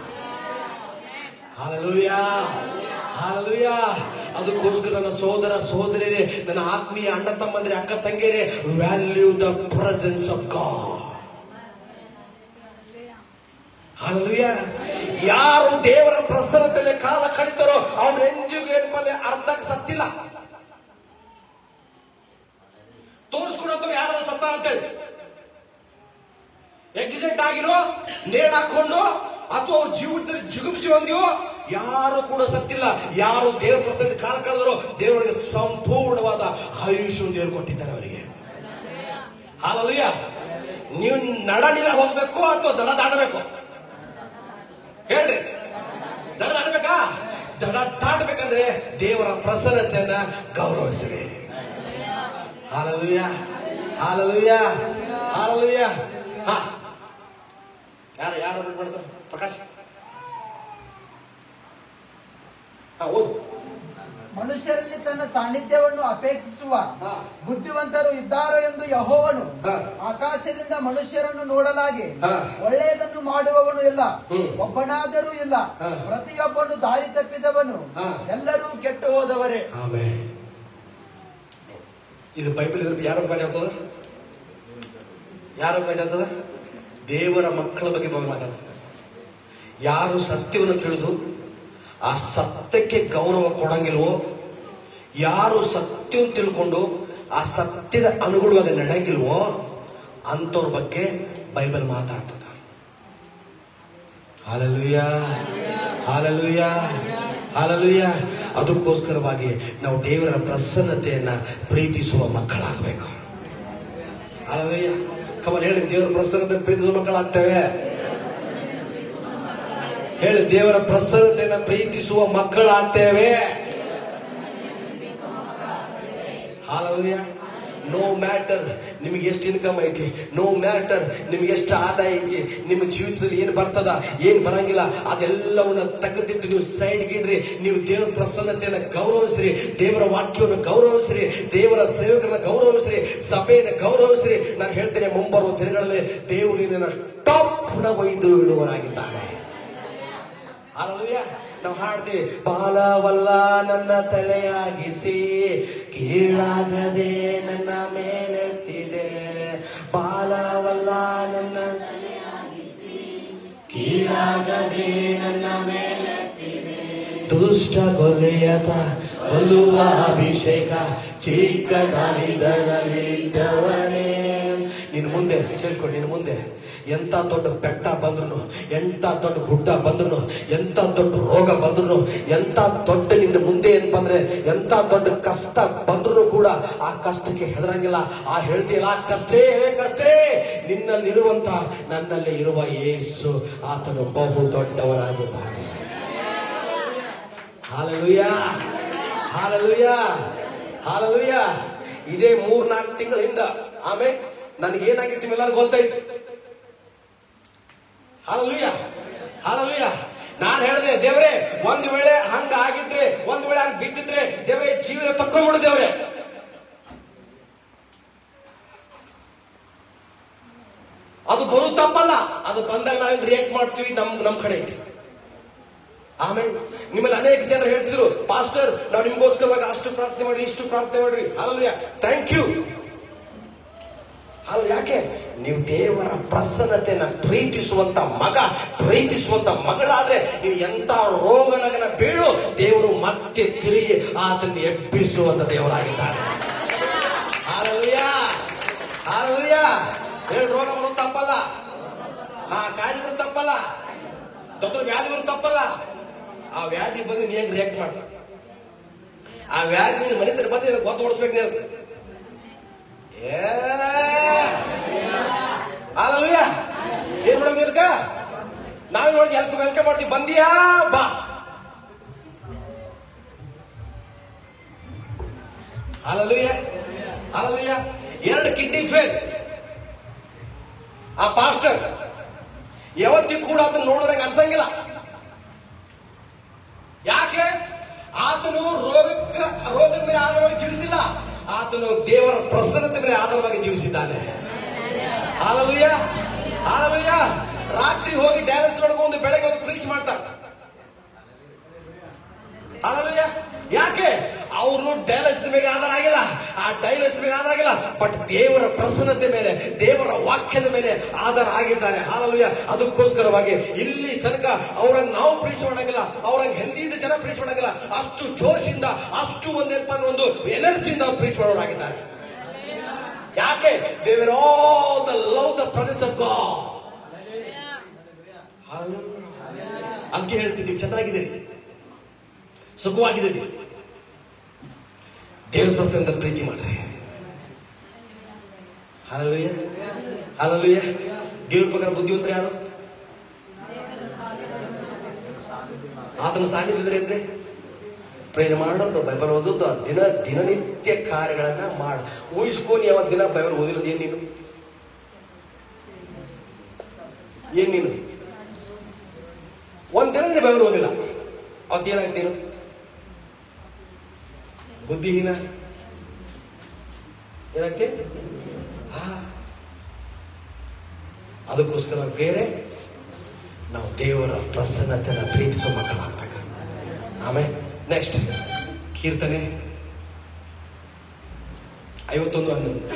ಹಾಲೆಲೂಯ ಹಾಲೆಲೂಯ ಅದಕ್ಕೋಸ್ಕರ ನನ್ನ ಸೋದರ ಸೋದರಿಯರೇ ನನ್ನ ಆತ್ಮೀಯ ಅಣ್ಣ ತಮ್ಮಂದ್ರೆ ಅಕ್ಕ ತಂಗಿಯರೇ value the presence of God hallelujah ಯಾರು ದೇವರ ಪ್ರಸನ್ನತೆಯಲ್ಲಿ ಕಾಲ ಕಳಿತಾರೋ ಅವ್ರು ಎಂದಿಗೂ ಏನಪ್ಪ ಅಂದ್ರೆ ಅರ್ಧಕ್ಕೆ ಸತ್ತಿಲ್ಲ ತೋರಿಸ್ಕೊಡೋದು ಯಾರು ಸತ್ತಾರ ಅಂತೇಳಿ ಆಕ್ಸಿಡೆಂಟ್ ಆಗಿರೋ ನೇಣ್ ಹಾಕೊಂಡು ಅಥವಾ ಅವ್ರ ಜೀವಿತದಲ್ಲಿ ಜಿಗುಪ್ಸಿ ಹೊಂದಿವೋ ಯಾರು ಕೂಡ ಸತ್ತಿಲ್ಲ ಯಾರು ದೇವರ ಪ್ರಸನ್ನ ಕಾಲ ಕಳೆದರೋ ದೇವರಿಗೆ ಸಂಪೂರ್ಣವಾದ ಆಯುಷ್ಯ ದೇವರು ಕೊಟ್ಟಿದ್ದಾರೆ ಅವರಿಗೆ ಹಾಲಲುಯ್ಯ ನೀವು ನಡನಿಲ ಹೋಗ್ಬೇಕು ಅಥವಾ ದಡ ದಾಡಬೇಕು ಹೇಳ್ರಿ ದಡ ದಾಟಬೇಕಾ ದಡ ದಾಟಬೇಕಂದ್ರೆ ದೇವರ ಪ್ರಸನ್ನತೆಯನ್ನ ಗೌರವಿಸಲಿ ಹಾಲಲುಯ್ಯ ಹಾಲಲುಯ್ಯ ಹಾಲಲುಯ್ಯ ಹಾ ಯಾರು ಯಾರು read ಮಾಡ್ತಾರೆ ಪ್ರಕಾಶ್ ಹಾ ಓದು ಮನುಷ್ಯರಲ್ಲಿ ತನ್ನ ಸಾನ್ನಿಧ್ಯವನ್ನು ಅಪೇಕ್ಷಿಸುವ ಹಾ. ಬುದ್ಧಿವಂತರು ಇದ್ದಾರೋ ಎಂದು ಯಹೋವನು ಹಾ. ಆಕಾಶದಿಂದ ಮನುಷ್ಯರನ್ನು ನೋಡಲಾಗಿ ಹಾ. ಒಳ್ಳೆಯದನ್ನು ಮಾಡುವವನು ಇಲ್ಲ ಹ್ಮ್. ಒಬ್ಬನಾದರೂ ಇಲ್ಲ ಹಾ. ಪ್ರತಿಯೊಬ್ಬನು ದಾರಿ ತಪ್ಪಿದವನು ಹಾ. ಎಲ್ಲರೂ ಕೆಟ್ಟು ಹೋದವರೇ ಆಮೇಲೆ ಇದು ಬೈಬಲ್ ಇದ್ರ ಯಾರ ಬಗ್ಗೆ ಮಾತಾಡ್ತದ ಯಾರ ಬಗ್ಗೆ ಮಾತಾಡ್ತದ ದೇವರ ಮಕ್ಕಳ ಬಗ್ಗೆ ಬಗ್ಗೆ ಮಾತಾಡ್ತದೆ ಯಾರು ಸತ್ಯವನ್ನು ತಿಳಿದು ಆ ಸತ್ಯಕ್ಕೆ ಗೌರವ ಕೊಡಂಗಿಲ್ವೋ ಯಾರು ಸತ್ಯವನ್ನು ತಿಳ್ಕೊಂಡು ಆ ಸತ್ಯದ ಅನುಗುಣವಾಗಿ ನಡೆಯಂಗಿಲ್ವೋ ಅಂಥವ್ರ ಬಗ್ಗೆ ಬೈಬಲ್ ಮಾತಾಡ್ತದ ಹಾಲಲುಯ್ಯ ಹಾಲಲುಯ್ಯ ಹಾಲಲುಯ್ಯ ಅದಕ್ಕೋಸ್ಕರವಾಗಿ ನಾವು ದೇವರ ಪ್ರಸನ್ನತೆಯನ್ನ ಪ್ರೀತಿಸುವ ಮಕ್ಕಳಾಗಬೇಕು ಹಾಲಲುಯ್ಯ ಕಮನ್ ಹೇಳಿ ದೇವರ ಪ್ರಸನ್ನತೆ ಪ್ರೀತಿಸುವ ಮಕ್ಕಳಾಗ್ತೇವೆ ಹೇಳಿ ದೇವರ ಪ್ರಸನ್ನತೆಯನ್ನ ಪ್ರೀತಿಸುವ ಮಕ್ಕಳಾಗ್ತೇವೆ ಹಾಲಲುಯ್ಯ ನೋ ಮ್ಯಾಟರ್ ನಿಮಗೆ ಎಷ್ಟು ಇನ್ಕಮ್ ಐತಿ ನೋ ಮ್ಯಾಟರ್ ನಿಮಗೆ ಎಷ್ಟು ಆದಾಯ ಐತಿ ನಿಮ್ಮ ಜೀವಿತದಲ್ಲಿ ಏನು ಬರ್ತದ ಏನು ಬರಂಗಿಲ್ಲ ಅದೆಲ್ಲವನ್ನ ತೆಗೆದಿಟ್ಟು ನೀವು ಸೈಡ್ ಗಿಡ್ರಿ ನೀವು ದೇವರ ಪ್ರಸನ್ನತೆಯನ್ನು ಗೌರವಿಸ್ರಿ ದೇವರ ವಾಕ್ಯವನ್ನು ಗೌರವಿಸ್ರಿ ದೇವರ ಸೇವಕರನ್ನ ಗೌರವಿಸ್ರಿ ಸಭೆಯನ್ನು ಗೌರವಿಸ್ರಿ ನಾನು ಹೇಳ್ತೇನೆ ಮುಂಬರುವ ದಿನಗಳಲ್ಲಿ ದೇವರು ನಿನ್ನ ಟಾಪ್ನ ಒಯ್ದು ಇಡುವರಾಗಿದ್ದಾನೆ ಹಾಲೆಲೂಯ ನಾವು ಹಾಡ್ತೀವಿ ಬಾಲವಲ್ಲ ನನ್ನ ತಲೆಯಾಗಿಸಿ ಕೀಳಾಗದೆ ನನ್ನ ಮೇಲೆತ್ತಿದೆ ಬಾಲವಲ್ಲ ನನ್ನ ಕೀಳಾಗದೆ ನನ್ನ ಮೇಲೆತ್ತಿದೆ ದುಷ್ಟ ಕೊಲೆಯತ ಕೊಲ್ಲುವ ಅಭಿಷೇಕ ಚಿಕ್ಕದಾನಿದರಲ್ಲಿದ್ದವನೇ ನಿನ್ ಮುಂದೆ ಕೇಳಿಸ್ಕೊಂಡು ನಿನ್ ಮುಂದೆ ಎಂತ ದೊಡ್ಡ ಬೆಟ್ಟ ಬಂದ್ರು ಎಂತ ದೊಡ್ಡ ಗುಡ್ಡ ಬಂದ್ರು ಎಂತ ದೊಡ್ಡ ರೋಗ ಬಂದ್ರು ಎಂತ ದೊಡ್ಡ ನಿನ್ನ ಮುಂದೆ ಏನ್ ಬಂದ್ರೆ ಎಂತ ದೊಡ್ಡ ಕಷ್ಟ ಬಂದ್ರು ಕೂಡ ಆ ಕಷ್ಟಕ್ಕೆ ಹೆದರಂಗಿಲ್ಲ ಆ ಹೇಳ್ತೀಯಲ್ಲ ಆ ಕಷ್ಟೇ ಏನೇ ಕಷ್ಟೇ ನಿನ್ನಲ್ಲಿರುವಂತ ನನ್ನಲ್ಲಿ ಇರುವ ಯೇಸು ಆತನು ಬಹು ದೊಡ್ಡವನಾಗಿದ್ದಾನೆ ಹಾಲಲುಯ್ಯ ಹಾಲಲುಯ್ಯ ಹಾಲಲುಯ್ಯ ಇದೇ ಮೂರ್ನಾಲ್ಕು ತಿಂಗಳಿಂದ ಆಮೇಲೆ ನನಗೇನಾಗಿತ್ತು ಎಲ್ಲರಿಗೂ ಗೊತ್ತಾಯ್ತು ಹಾಲಲುಯ್ಯ ಹಾಲಲುಯ್ಯ ನಾನು ಹೇಳಿದೆ ದೇವ್ರೆ ಒಂದ್ ವೇಳೆ ಹಂಗ ಆಗಿದ್ರೆ ಒಂದ್ ವೇಳೆ ಹಂಗ ಬಿದ್ದಿದ್ರೆ ದೇವ್ರೆ ಜೀವನ ತಕ್ಕೊಂಡ್ಬಿಡು ದೇವ್ರೆ ಅದು ಬರು ತಪ್ಪಲ್ಲ ಅದು ಬಂದಾಗ ನಾವೇನ್ ರಿಯಾಕ್ಟ್ ಮಾಡ್ತೀವಿ ನಮ್ ನಮ್ ಕಡೆ ಐತಿ ಆಮೇಲೆ ನಿಮ್ಮಲ್ಲಿ ಅನೇಕ ಜನರು ಹೇಳ್ತಿದ್ರು ಪಾಸ್ಟರ್ ನಾವು ನಿಮ್ಗೋಸ್ಕರವಾಗಿ ಅಷ್ಟು ಪ್ರಾರ್ಥನೆ ಮಾಡಿ ಇಷ್ಟು ಪ್ರಾರ್ಥನೆ ಮಾಡ್ರಿ ಅಲ್ಲ ಥ್ಯಾಂಕ್ ಯು ಅಲ್ಲ ಯಾಕೆ ನೀವು ದೇವರ ಪ್ರಸನ್ನತೆಯನ್ನ ಪ್ರೀತಿಸುವಂತ ಮಗ ಪ್ರೀತಿಸುವಂತ ಮಗಳಾದ್ರೆ ನೀವು ಎಂತ ರೋಗನಗನ ಬೀಳು ದೇವರು ಮತ್ತೆ ತಿರುಗಿ ಆತನ್ನು ಎಬ್ಬಿಸುವಂತ ದೇವರಾಗಿದ್ದಾರೆ ಹಾಲಲುಯ್ಯ ಹಾಲಲುಯ್ಯ ಹೇಳಿ ರೋಗ ಬರೋದು ತಪ್ಪಲ್ಲ ಹಾ ಕಾಯಿಲೆ ಬರೋದು ತಪ್ಪಲ್ಲ ದೊಡ್ಡ ವ್ಯಾಧಿ ಬರೋದು ತಪ್ಪಲ್ಲ ಆ ವ್ಯಾಧಿ ಬಂದು ನೀ ಹೆಂಗ್ ರಿಯಾಕ್ಟ್ ಮಾಡ್ತ ಆ ವ್ಯಾಧಿ ನೀನು ಮನೆ ಹತ್ರ ಬಂದು ಗೊತ್ತು ಓಡಿಸ್ಬೇಕು ನೀನು ಏ ಹಾಲಲುಯ್ಯ ಏನ್ ಮಾಡೋದು ಇದಕ್ಕ ನಾವೇ ನೋಡಿ ಎಲ್ಕ ವೆಲ್ಕಮ್ ಮಾಡ್ತೀವಿ ಬಂದಿಯಾ ಬಾ ಹಾಲಲುಯ್ಯ ಹಾಲಲುಯ್ಯ ಎರಡು ಕಿಡ್ನಿ ಫೇಲ್ ಆ ಪಾಸ್ಟರ್ ಯಾವತ್ತಿಗೂ ಕೂಡ ಅದನ್ನ ನೋಡಿದ್ರೆ ಅನ್ಸಂಗಿಲ್ಲ ಯಾಕೆ ಆತನು ರೋಗಕ್ಕ ರೋಗದ ಮೇಲೆ ಆಧಾರವಾಗಿ ಜೀವಿಸಿಲ್ಲ ಆತನು ದೇವರ ಪ್ರಸನ್ನತೆ ಮೇಲೆ ಆಧಾರವಾಗಿ ಜೀವಿಸಿದ್ದಾನೆ ಹಾಲಲುಯ್ಯ ಹಾಲಲುಯ್ಯ ರಾತ್ರಿ ಹೋಗಿ ಡ್ಯಾನ್ಸ್ ಮಾಡ್ಕೊಂಡು ಬೆಳಗ್ಗೆ ಹೋಗಿ ಪ್ರೀಚ್ ಮಾಡ್ತಾರೆ ಹಾಲಲುಯ್ಯ ಯಾಕೆ ಅವರು ಡೈಲಸ್ ಮೇಲೆ ಆಧಾರ ಆಗಿಲ್ಲ ಆ ಡೈಲಸ್ ಮೇಲೆ ಆಧಾರ ಆಗಿಲ್ಲ ಬಟ್ ದೇವರ ಪ್ರಸನ್ನತೆ ಮೇಲೆ ದೇವರ ವಾಕ್ಯದ ಮೇಲೆ ಆಧಾರ ಆಗಿದ್ದಾರೆ ಹಾಲಲುಯ್ಯ ಅದಕ್ಕೋಸ್ಕರವಾಗಿ ಇಲ್ಲಿ ತನಕ ಅವ್ರಂಗ್ ನಾವು ಪ್ರೀಚ್ ಮಾಡಂಗಿಲ್ಲ ಅವ್ರಂಗ್ ಹೆಲ್ದಿಯಿಂದ ಜನ ಪ್ರೀಚ್ ಮಾಡಂಗಿಲ್ಲ ಅಷ್ಟು ಜೋಶಿಂದ ಅಷ್ಟು ಒಂದೇನಪ್ಪ ಅಂದ್ರೆ ಒಂದು ಎನರ್ಜಿಯಿಂದ ಪ್ರೀಚ್ ಮಾಡೋರಾಗಿದ್ದಾರೆ ಯಾಕೆ ದೇವರ್ all the love the presence of God ಅದಕ್ಕೆ ಹೇಳ್ತೀನಿ ನೀವು ಚೆನ್ನಾಗಿದ್ದೀರಿ ಸುಖವಾಗಿದ್ದೀರಿ ದೇವ್ರ ಪ್ರಸನ್ನ ಪ್ರೀತಿ ಮಾಡ್ರಿ ಹಾಲಲುಯ್ಯ ಹಾಲಲುಯ್ಯ ದೇವ್ರ ಪ್ರಕಾರ ಬುದ್ಧಿವಂತರು ಯಾರು ಆತನ ಸಾನ್ನಿಧ್ಯದ್ರೇನ್ರಿ ಪ್ರೇರಣೆ ಮಾಡೋದು ಬೈಬಲ್ ಓದೋದು ಆ ದಿನ ದಿನನಿತ್ಯ ಕಾರ್ಯಗಳನ್ನ ಮಾಡ ಊಹಿಸ್ಕೊಂಡು ಯಾವ ದಿನ ಬೈಬಲ್ ಓದಿರೋದು ಏನ್ ನೀನು ಏನ್ ನೀನು ಒಂದ್ ದಿನ ನೀನು ಬೈಬಲ್ ಓದಿಲ್ಲ ಅವತ್ತೇನಾಗ್ತಿ ನೀನು ಬುದ್ಧಿಹೀನ ಏನಕ್ಕೆ ಹಾ ಅದಕ್ಕೋಸ್ಕರ ಬೇರೆ ನಾವು ದೇವರ ಪ್ರಸನ್ನತೆನ ಪ್ರೀತಿಸೋ ಮಕ್ಕಳಾಗ್ಬೇಕು ಆಮೇಲೆ ನೆಕ್ಸ್ಟ್ ಕೀರ್ತನೆ ಐವತ್ತೊಂದು ಹನ್ನೊಂದು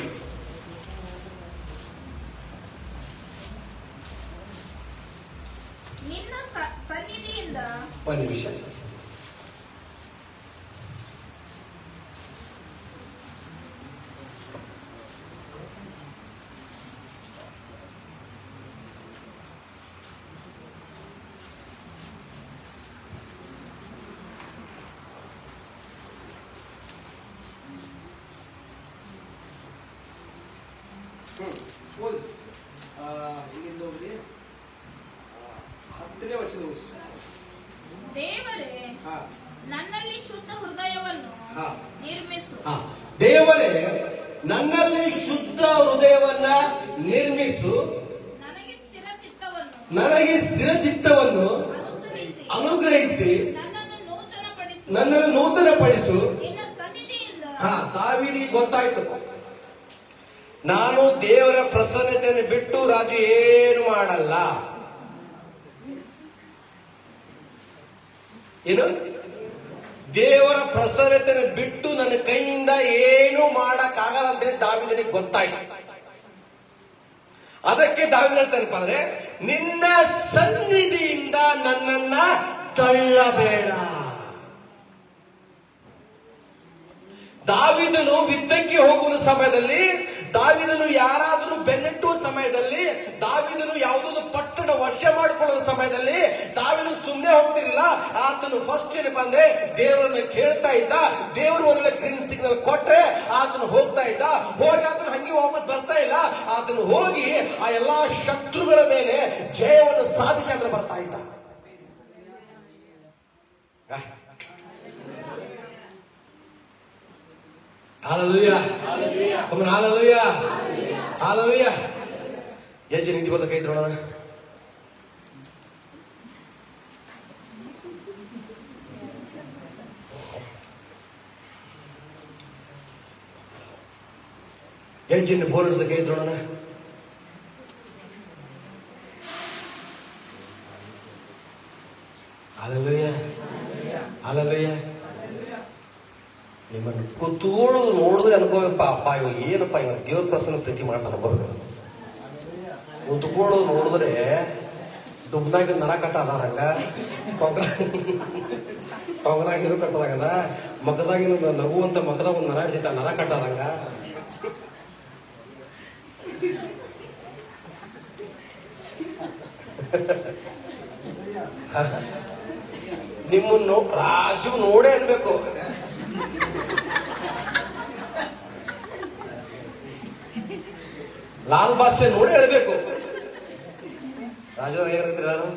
ನಿನ್ನ ಸ- ಸನ್ನಿಧಿಯಿಂದ ಒಂದು ನಿಮಿಷ ಹ್ಮ್ ಓದಿ ಆ, ಇಲ್ಲಿಂದ ಹೋಗ್ಲಿ ಆ, ಹತ್ತನೇ ವರ್ಷದ ಓದಿಸಿ ದೇವರೇ ಹಾ ನನ್ನಲ್ಲಿ ಶುದ್ಧ ಹೃದಯವನ್ನು ಹಾ. ನಿರ್ಮಿಸು ಹಾ. ದೇವರೇ ನನ್ನಲ್ಲಿ ಶುದ್ಧ ಹೃದಯವನ್ನ ನಿರ್ಮಿಸು ನನಗೆ ಸ್ಥಿರ ಚಿತ್ತವನ್ನು ನನಗೆ ಸ್ಥಿರ ಚಿತ್ತವನ್ನು ಅನುಗ್ರಹಿಸಿ ಅನುಗ್ರಹಿಸಿ ನನ್ನನ್ನು ನೂತನಪಡಿಸು ನನ್ನನ್ನು ನೂತನಪಡಿಸು ನಿನ್ನ ಸನ್ನಿಧಿಯಿಂದ ಹಾ ತಾವಿದಿ ಗೊತ್ತಾಯ್ತು ನಾನು ದೇವರ ಪ್ರಸನ್ನತೆಯನ್ನು ಬಿಟ್ಟು ರಾಜು ಏನು ಮಾಡಲ್ಲ ಏನು ದೇವರ ಪ್ರಸನ್ನತೆಯನ್ನು ಬಿಟ್ಟು ನನ್ನ ಕೈಯಿಂದ ಏನು ಮಾಡಕ್ಕಾಗಲ್ಲ ಅಂತೇಳಿ ದಾವಿದನಿಗೆ ಗೊತ್ತಾಯ್ತು ಅದಕ್ಕೆ ದಾವಿದ ಹೇಳ್ತಾನಪ್ಪ ಅಂದ್ರೆ ನಿನ್ನ ಸನ್ನಿಧಿಯಿಂದ ನನ್ನನ್ನ ತಳ್ಳಬೇಡ ದಾವಿದನು ಯುದ್ಧಕ್ಕೆ ಹೋಗುವ ಸಮಯದಲ್ಲಿ ದಾವಿದನು ಯಾರಾದರೂ ಬೆನ್ನಟ್ಟುವ ಸಮಯದಲ್ಲಿ ದಾವಿದನು ಯಾವುದೊಂದು ಪಟ್ಟಣ ವರ್ಷ ಮಾಡಿಕೊಳ್ಳುವ ಸಮಯದಲ್ಲಿ ದಾವಿದನು ಸುಮ್ಮನೆ ಹೋಗ್ತಿರ್ಲಿಲ್ಲ ಆತನು ಫಸ್ಟ್ ಏನಪ್ಪ ಅಂದ್ರೆ ದೇವರನ್ನ ಕೇಳ್ತಾ ಇದ್ದ ದೇವರು ಮೊದಲ ಗ್ರೀನ್ ಸಿಗ್ನಲ್ ಕೊಟ್ರೆ ಆತನು ಹೋಗ್ತಾ ಇದ್ದ ಹೋಗಿ ಆತನು ಹಂಗೆ ವಾಪಸ್ ಬರ್ತಾ ಇಲ್ಲ ಆತನು ಹೋಗಿ ಆ ಎಲ್ಲಾ ಶತ್ರುಗಳ ಮೇಲೆ ಜಯವನ್ನು ಸಾಧಿಸಿ ಆತನು ಬರ್ತಾ ಇದ್ದ Hallelujah. Come on, hallelujah. Hallelujah. ಎಷ್ಟು ಜನ ನಿಂತು ಬರ್ದ ಕೈ ನೋಡೋಣ ಎಷ್ಟು ಜನ ಬೋನಸ್ ಕೈ ನೋಡೋಣ Hallelujah. Hallelujah. ನಿಮ್ಮನ್ನು ಕೂತೋಳು ನೋಡಿದ್ರೆ ಅನ್ಕೋಬೇಕಪ್ಪ ಅಪ್ಪ ಇವಾಗ ಏನಪ್ಪ ಇವಾಗ ದೇವ್ರ ಪ್ರಸನ್ನ ಪ್ರೀತಿ ಮಾಡ್ತಾನೆ ಅನ್ಕೋಬೇಕು ಕೂತ್ಕೊಳ್ಳೋದು ನೋಡಿದ್ರೆ ದುಬ್ನಾಗ ನರ ಕಟ್ಟದಾರಂಗ ಟೊಂಗನ ಟೊಂಗನಾಗ ಇದು ಕಟ್ಟದಾಗದ ಮಗದಾಗಿನ ನಗುವಂತ ಮಗದಾಗ ಒಂದು ನರ ಇರ್ತೈತೆ ಆ ನರ ಕಟ್ಟದಂಗ ನಿಮ್ಮನ್ನು ರಾಜು ನೋಡೇ ಅನ್ಬೇಕು ಲಾಲ್ ಬಾಸ್ಯ ನೋಡಿ ಹೇಳ್ಬೇಕು ರಾಜು ಏನಿರ್ತೀರ ಯಾರು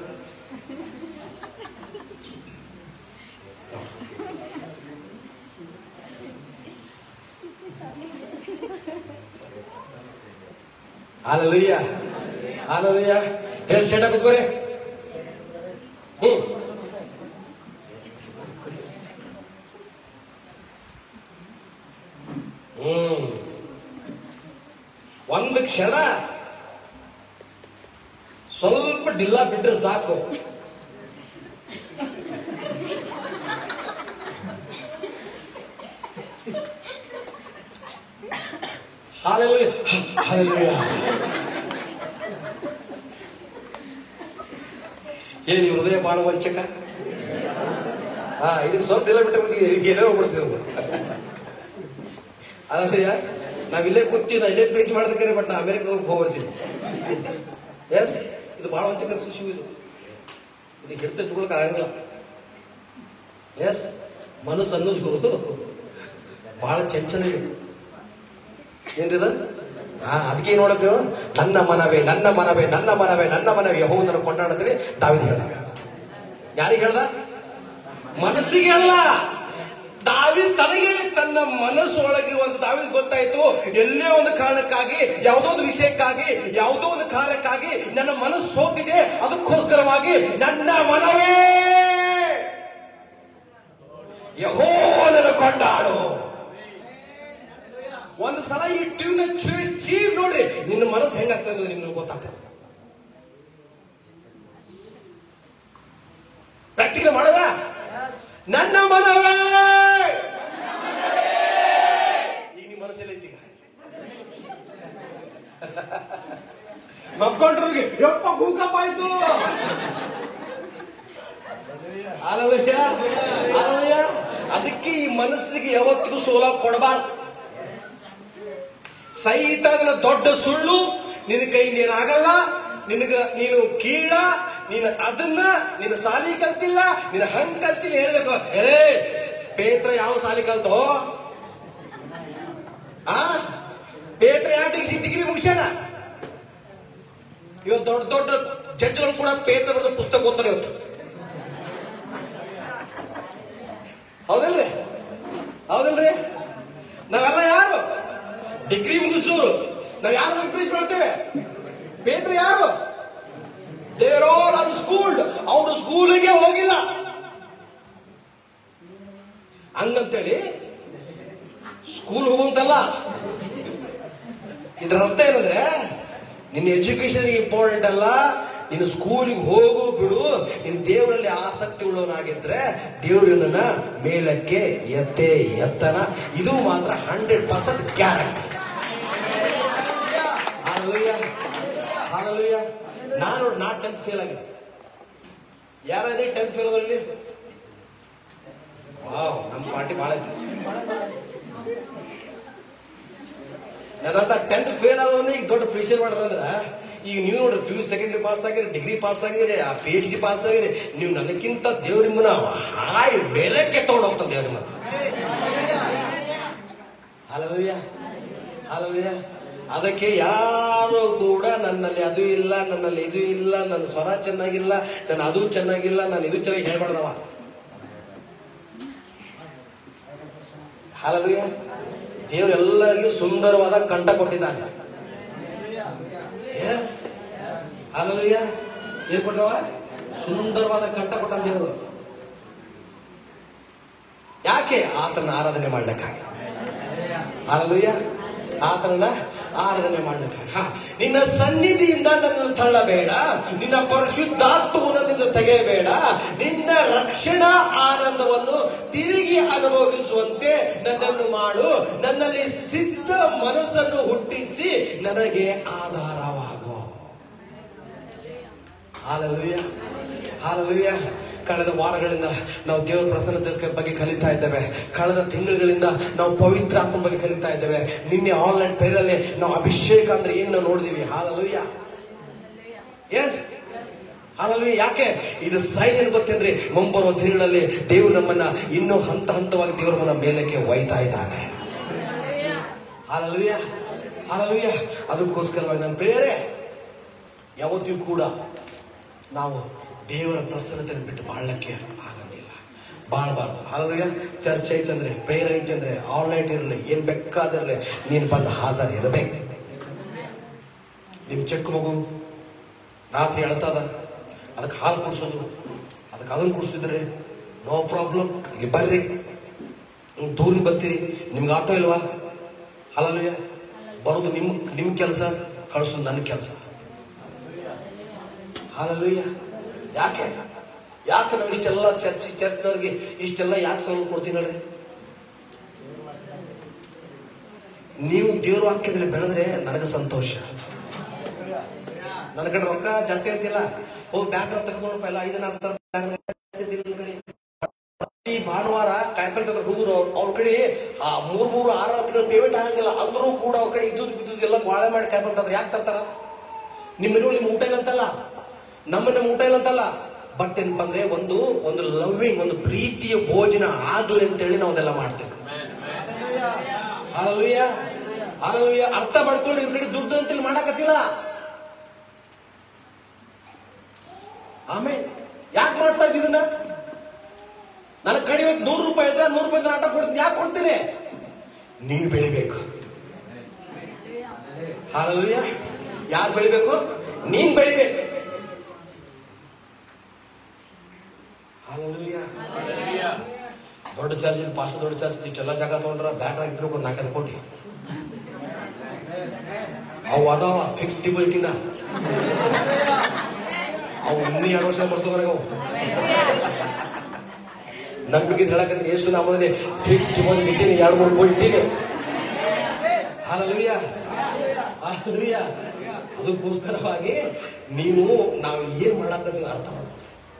ಹಾಲಲುಯ್ಯ ಹಾಲಲುಯ್ಯ ಹೇಳಿ ಸ್ಟೇಟ ಕೂತ್ಕೋರಿ ಹ್ಮ್ ಹ್ಮ್ ಒಂದು ಕ್ಷಣ ಸ್ವಲ್ಪ ಡಿಲ್ಲ ಬಿಟ್ರೆ ಸಾಕು ಹಾಲೆಲೂಯ ಹಾಲೆಲೂಯ ಹೇಳಿ ಹೃದಯ ಬಾಳ ವಂಚಕ ಹಾ ಇದಕ್ಕೆ ಸ್ವಲ್ಪ ಡಿಲ್ಲ ಬಿಟ್ಟರೆ ಇದಕ್ಕೆ ಏನೋ ಹೋಗ್ಬಿಡ್ತೀವಿ ಅದಲ್ಲಯ್ಯ ನಾವ್ ಇಲ್ಲೇ ಕೂತೀವಿ ನಾ ಇಲ್ಲೇ ಪ್ರೀಚ್ ಮಾಡೋದಕ್ಕೆ ಬಟ್ ನಾ ಅಮೆರಿಕ ಹೋಗಿ ಹೋಗ್ಬರ್ತೀವಿ ಎಸ್ ಇದು ಬಹಳ ವಂಚಕರ ಶಿಶು ಇದು ಇದಕ್ಕೆ ಹಿಡಿತ ಇಟ್ಕೊಳಕ್ ಆಗಂಗಿಲ್ಲ ಎಸ್ ಮನಸ್ಸು ಅನ್ನೋದು ಬಹಳ ಚಂಚಲ ಇದೆ ಏನ್ರಿದ ಹಾ ಅದಕ್ಕೆ ನೋಡಕ್ ನೀವು ನನ್ನ ಮನವೇ ನನ್ನ ಮನವೇ ನನ್ನ ಮನವೇ ನನ್ನ ಮನವೇ ಯಹೋವನನ್ನು ಕೊಂಡಾಡತ್ರಿ ದಾವಿದ ಹೇಳ್ದ ಯಾರಿಗೆ ಹೇಳ್ದ ಮನಸ್ಸಿಗೆ ಹೇಳಲ್ಲ ದಾವಿದ್ ತನಗೆ ತನ್ನ ಮನಸ್ಸೊಳಗಿರುವಂತ ದಾವಿದ್ ಗೊತ್ತಾಯ್ತು ಎಲ್ಲೇ ಒಂದು ಕಾರಣಕ್ಕಾಗಿ ಯಾವುದೋ ಒಂದು ವಿಷಯಕ್ಕಾಗಿ ಯಾವುದೋ ಒಂದು ಕಾರ್ಯಕ್ಕಾಗಿ ನನ್ನ ಮನಸ್ಸು ಹೋಗ್ತಿದೆ ಅದಕ್ಕೋಸ್ಕರವಾಗಿ ನನ್ನ ಮನವೇ ಯಹೋವನನ್ನು ಕೊಂಡಾಡು ಒಂದು ಸಲ ಈ ಟ್ಯೂನ್ ಚೀರ್ ನೋಡ್ರಿ ನಿನ್ನ ಮನಸ್ಸು ಹೆಂಗಾಗ್ತದೆ ಅನ್ನೋದು ನಿಮ್ಗೆ ಗೊತ್ತಾಗ್ತದೆ ಪ್ರಾಕ್ಟಿಕಲ್ ಮಾಡೋದಾ ನನ್ನ ಮನವೇ ಈಗ ನಿಮ್ಮ ಮನಸ್ಸೆಲ್ಲ ಐತಿ ಈಗ ಮಕ್ಕೊಂಡ್ರಿಗೆ ಯಪ್ಪ ಭೂಕಂಪ ಆಯ್ತು ಅಲ್ಲಯ್ಯ ಅಲ್ಲಯ್ಯ ಅದಕ್ಕೆ ಈ ಮನಸ್ಸಿಗೆ ಯಾವತ್ತಿಗೂ ಸೋಲ ಕೊಡಬಾರ್ದು ಸಹಿತನ ದೊಡ್ಡ ಸುಳ್ಳು ನಿನ್ನ ಕೈಯಿಂದ ಏನಾಗಲ್ಲ ನಿನಗ ನೀನು ಕೀಳ ನೀನು ಅದನ್ನ ನಿನ್ನ ಸಾಲಿ ಕಲ್ತಿಲ್ಲ ನಿನ್ನ ಹಂಗ್ ಕಲ್ತಿಲ್ಲ ಹೇಳ್ಬೇಕು ಏ ಪೇತ್ರ ಯಾವ ಸಾಲಿ ಕಲ್ತೋ ಆ ಪೇತ್ರ ಯಾವ ಡಿಗ್ರಿ ಡಿಗ್ರಿ ಮುಗಿಸ್ಯಾನ ಇವತ್ತು ದೊಡ್ಡ ದೊಡ್ಡ ಜಡ್ಜ್ಗಳು ಕೂಡ ಪೇತ್ರ ಬರೆದ ಪುಸ್ತಕ ಓದ್ತಾರೆ ಇವತ್ತು ಹೌದಲ್ರಿ ಹೌದಲ್ರಿ ನಾವೆಲ್ಲ ಯಾರು ಡಿಗ್ರಿ ಮುಗಿಸೋರು ನಾವ್ ಯಾರು ಹೋಗಿ ಪ್ರೀಚ್ ಮಾಡ್ತೇವೆ ಪೇತ್ರ ಯಾರು ದೇವರೋ ನಾನು ಸ್ಕೂಲ್ ಅವರು ಸ್ಕೂಲಿಗೆ ಹೋಗಿಲ್ಲ ಹಂಗಂತೇಳಿ ಸ್ಕೂಲ್ ಹೋಗುವಂತಲ್ಲ ಇದರ ಅರ್ಥ ಏನಂದ್ರೆ ನಿನ್ನ ಎಜುಕೇಶನ್ ಇಂಪಾರ್ಟೆಂಟ್ ಅಲ್ಲ ನೀನು ಸ್ಕೂಲಿಗೆ ಹೋಗು ಬಿಡು ನಿನ್ ದೇವರಲ್ಲಿ ಆಸಕ್ತಿ ಉಳ್ಳವನಾಗಿದ್ರೆ ದೇವರು ನನ್ನ ಮೇಲಕ್ಕೆ ಎತ್ತೆ ಎತ್ತನ ಇದು ಮಾತ್ರ hundred percent guarantee hallelujah hallelujah ನಾನು ನಾ ಟೆಂತ್ ಫೇಲ್ ಆಗಿದೆ ಯಾರದೇ ಟೆಂತ್ ಫೇಲ್ ಆದ್ರಲ್ಲಿ ವಾವ್ ನಮ್ಮ ಪಾರ್ಟಿ ಭಾಳ ಐತಿ ನನ್ನ ಹತ್ರ ಟೆಂತ್ ಫೇಲ್ ಆದವನ್ನ ಈಗ ದೊಡ್ಡ ಪ್ರಿಷರ್ ಮಾಡ್ರ ಅಂದ್ರ ಈಗ ನೀವು ನೋಡ್ರಿ ಪಿ ಯು ಸೆಕೆಂಡ್ರಿ ಪಾಸ್ ಆಗಿರಿ ಡಿಗ್ರಿ ಪಾಸ್ ಆಗಿರಿ ಆ ಪಿ ಎಚ್ ಡಿ ಪಾಸ್ ಆಗಿರಿ ನೀವು ನನಗಿಂತ ದೇವ್ರ ನಿಮ್ಮನ್ನ ಹಾಯ್ ಮೇಲಕ್ಕೆ ತಗೊಂಡು ಹೋಗ್ತಾನೆ ದೇವ್ರ ನಿಮ್ಮನ್ನ ಹಾಲಲುಯ್ಯ ಹಾಲಲುಯ್ಯ ಅದಕ್ಕೆ ಯಾರು ಕೂಡ ನನ್ನಲ್ಲಿ ಅದು ಇಲ್ಲ ನನ್ನಲ್ಲಿ ಇದು ಇಲ್ಲ ನನ್ನ ಸ್ವರ ಚೆನ್ನಾಗಿಲ್ಲ ನನ್ನ ಅದು ಚೆನ್ನಾಗಿಲ್ಲ ನಾನು ಇದು ಚೆನ್ನಾಗಿ ಹೇಳ್ಬಾರ್ದವ ಹಾಲಲುಯ್ಯ ದೇವ್ರು ಎಲ್ಲರಿಗೂ ಸುಂದರವಾದ ಕಂಠ ಕೊಟ್ಟಿದ್ದಾನೆ ಎಸ್ ಹಾಲಲುಯ್ಯ ಏನ್ ಕೊಟ್ಟವ ಸುಂದರವಾದ ಕಂಠ ಕೊಟ್ಟ ದೇವರು ಯಾಕೆ ಆತನ ಆರಾಧನೆ ಮಾಡ್ಲಿಕ್ಕಾಗಿ ಹಾಲಲುಯ್ಯ ಆತನನ್ನ ಆರಾಧನೆ ಮಾಡ್ಲಿಕ್ಕಾಗಿ ಹಾ, ನಿನ್ನ ಸನ್ನಿಧಿಯಿಂದ ನನ್ನನ್ನು ತಳ್ಳಬೇಡ ನಿನ್ನ ಪರಿಶುದ್ಧಾತ್ಮವನ್ನು ನಿನ್ನ ತೆಗೆಯಬೇಡ ನಿನ್ನ ರಕ್ಷಣಾ ಆನಂದವನ್ನು ತಿರುಗಿ ಅನುಭವಿಸುವಂತೆ ನನ್ನನ್ನು ಮಾಡು ನನ್ನಲ್ಲಿ ಸಿದ್ಧ ಮನಸ್ಸನ್ನು ಹುಟ್ಟಿಸಿ ನನಗೆ ಆಧಾರವಾಗೋ ಹಾಲಲುಯ್ಯ ಹಾಲಲುಯ್ಯ ಕಳೆದ ವಾರಗಳಿಂದ ನಾವು ದೇವರ ಪ್ರಸನ್ನದ ಬಗ್ಗೆ ಕಲಿತಾ ಇದ್ದೇವೆ ಕಳೆದ ತಿಂಗಳುಗಳಿಂದ ನಾವು ಪವಿತ್ರ ಆತ್ಮ ಬಗ್ಗೆ ಕಲಿತಾ ಇದ್ದೇವೆ ನಿನ್ನೆ ಆನ್ಲೈನ್ ಪೇರಲ್ಲಿ ನಾವು ಅಭಿಷೇಕ ಅಂದ್ರೆ ಏನು ನಾವು ನೋಡಿದೀವಿ ಹಾಲಲುಯ್ಯ ಎಸ್ ಹಾಲಲುಯ್ಯ ಯಾಕೆ ಇದು ಸೈನ್ ಏನ್ ಗೊತ್ತೇನ್ರಿ ಮುಂಬರುವ ದಿನಗಳಲ್ಲಿ ದೇವರು ನಮ್ಮನ್ನ ಇನ್ನೂ ಹಂತ ಹಂತವಾಗಿ ದೇವರು ನಮ್ಮ ಮೇಲಕ್ಕೆ ಒಯ್ತಾ ಇದ್ದಾನೆ ಹಾಲಲುಯ್ಯ ಹಾಲಲುಯ್ಯ ಅದಕ್ಕೋಸ್ಕರವಾಗಿ ನನ್ನ ಪ್ರೇರೆ ಯಾವತ್ತೂ ಕೂಡ ನಾವು ದೇವರ ಪ್ರಸನ್ನತೆಯನ್ನು ಬಿಟ್ಟು ಬಾಳಕ್ಕೆ ಆಗಂಗಿಲ್ಲ ಬಾಳ್ಬಾರ್ದು ಹಾಲುಯ್ಯ ಚರ್ಚ್ ಐತಂದ್ರೆ ಪ್ರೇಯರ್ ಐತಂದ್ರೆ ಆನ್ಲೈನ್ ಇರಲಿ ಏನ್ ಬೇಕಾದಿರಲಿ ನೀನು ಬಂದು ಹಾಜರ್ ಇರಬೇಕು ನಿಮ್ ಚೆಕ್ ಮಗು ರಾತ್ರಿ ಅಳ್ತದ ಅದಕ್ಕೆ ಹಾಲು ಕುಡಿಸೋದು ಅದಕ್ಕೆ ಅದನ್ನು ಕುಡಿಸಿದ್ರೆ ನೋ ಪ್ರಾಬ್ಲಮ್ ಇಲ್ಲಿ ಬರ್ರಿ ನೀವು ದೂರಿಂದ ಬರ್ತೀರಿ ನಿಮ್ಗೆ ಆಟೋ ಇಲ್ವಾ ಹಾಲಲ್ವಯ್ಯ ಬರೋದು ನಿಮ್ಮ ನಿಮ್ಮ ಕೆಲಸ ಕಳಿಸೋದು ನನ್ನ ಕೆಲಸ ಹಾಲಲ್ವಯ್ಯ ಯಾಕೆ ಯಾಕೆ ನಾವು ಇಷ್ಟೆಲ್ಲ ಚರ್ಚ್ ಚರ್ಚ್ನವ್ರಿಗೆ ಇಷ್ಟೆಲ್ಲ ಯಾಕೆ ಸವಲತ್ತು ಕೊಡ್ತೀನಿ ನೋಡ್ರಿ ನೀವು ದೇವ್ರ ವಾಕ್ಯದಲ್ಲಿ ಬೆಳೆದ್ರೆ ನನಗೆ ಸಂತೋಷ ನನ್ನ ಕಡೆ ರೊಕ್ಕ ಜಾಸ್ತಿ ಆಗ್ತಿಲ್ಲ ಹೋಗಿ ಬ್ಯಾಟ್ರ ತಗೊಂಡ್ರಪ್ಪ ಎಲ್ಲ ಐದು ನಾಲ್ಕು ಸಾವಿರ ರೂಪಾಯಿ ಕಡೆ ಪ್ರತಿ ಭಾನುವಾರ ಕಾಯಿಪಲ್ಲೆ ತಂದ್ರೆ ಹುಡುಗರು ಅವ್ರ ಕಡೆ ಆ ಮೂರ್ ಮೂರು ಆರು ತಿಂಗಳು ಪೇಮೆಂಟ್ ಆಗಂಗಿಲ್ಲ ಅಂದ್ರೂ ಕೂಡ ಅವ್ರ ಕಡೆ ಇದ್ದು ಬಿದ್ದು ಎಲ್ಲ ಗೋಳೆ ಮಾಡಿ ಕಾಯಿಪಲ್ಲೆ ತಂದ್ರೆ ಯಾಕೆ ತರ್ತಾರ ನಿಮ್ಮ ಮನೆಯೊಳಗೆ ನಿಮ್ಮ ಊಟ ಇಲ್ಲ ಅಂತಲ್ಲ ನಮ್ಮ ನಮ್ಮ ಊಟ ಇಲ್ಲ ಅಂತಲ್ಲ ಬಟ್ ಏನಪ್ಪ ಅಂದ್ರೆ ಒಂದು ಒಂದು ಲವ್ವಿಂಗ್ ಒಂದು ಪ್ರೀತಿಯ ಭೋಜನ ಆಗ್ಲಿ ಅಂತೇಳಿ ನಾವು ಅದೆಲ್ಲ ಮಾಡ್ತೇವೆ ಹಾಲಲುಯ್ಯ ಹಾಲಲುಯ್ಯ ಅರ್ಥ ಮಾಡ್ಕೊಂಡು ಇವ್ರ ಕಡೆ ದುಡ್ಡು ಅಂತೇಳಿ ಮಾಡಕತ್ತಿಲ್ಲ ಆಮೇಲೆ ಯಾಕೆ ಮಾಡ್ತಾ ಇದ್ದೀವಿ ಇದನ್ನ ನನಗೆ ಕಡಿಮೆ ನೂರು ರೂಪಾಯಿ ಇದ್ರೆ ನೂರು ರೂಪಾಯಿ ಆಟ ಕೊಡ್ತೀನಿ ಯಾಕೆ ಕೊಡ್ತೀನಿ ನೀನು ಬೆಳಿಬೇಕು ಹಾಲಲ್ಯ ಯಾರು ಬೆಳಿಬೇಕು ನೀನ್ ಬೆಳಿಬೇಕು ಹಾಲಲ್ಯ ದೊಡ್ಡ ಚಾರ್ಜ್ ಪಾಸ್ ದೊಡ್ಡ ಚಾರ್ಜ್ ಇಷ್ಟೆಲ್ಲ ಜಾಗ ತಗೊಂಡ್ರ ಬ್ಯಾಟ್ರ್ ಆಗಿದ್ರು ಒಂದು ನಾಲ್ಕೈದು ಕೋಟಿ ಅವು ಅದಾವ ಫಿಕ್ಸ್ ಡಿಪಾಸಿಟಿನ ಅವು ಇನ್ನೂ ಎರಡು ವರ್ಷ ಬರ್ತವೆ ನನಗೆ ಅವು ನಂಬಿಕೆ ಹೇಳಕಂದ್ರೆ ಯೇಸು ನಾಮದಲ್ಲಿ ಫಿಕ್ಸ್ ಡಿಪಾಸಿಟ್ ಇಟ್ಟೀನಿ ಎರಡು ಮೂರು ಕೋಟಿ ಇಟ್ಟೀನಿ ಹಾಲಲುಯ್ಯ ಹಾಲಲುಯ್ಯ ಅದಕ್ಕೋಸ್ಕರವಾಗಿ ನೀವು ನಾವು ಏನ್ ಮಾಡಕ್ಕಂತ ಅರ್ಥ ಮಾಡ್ಬೇಕು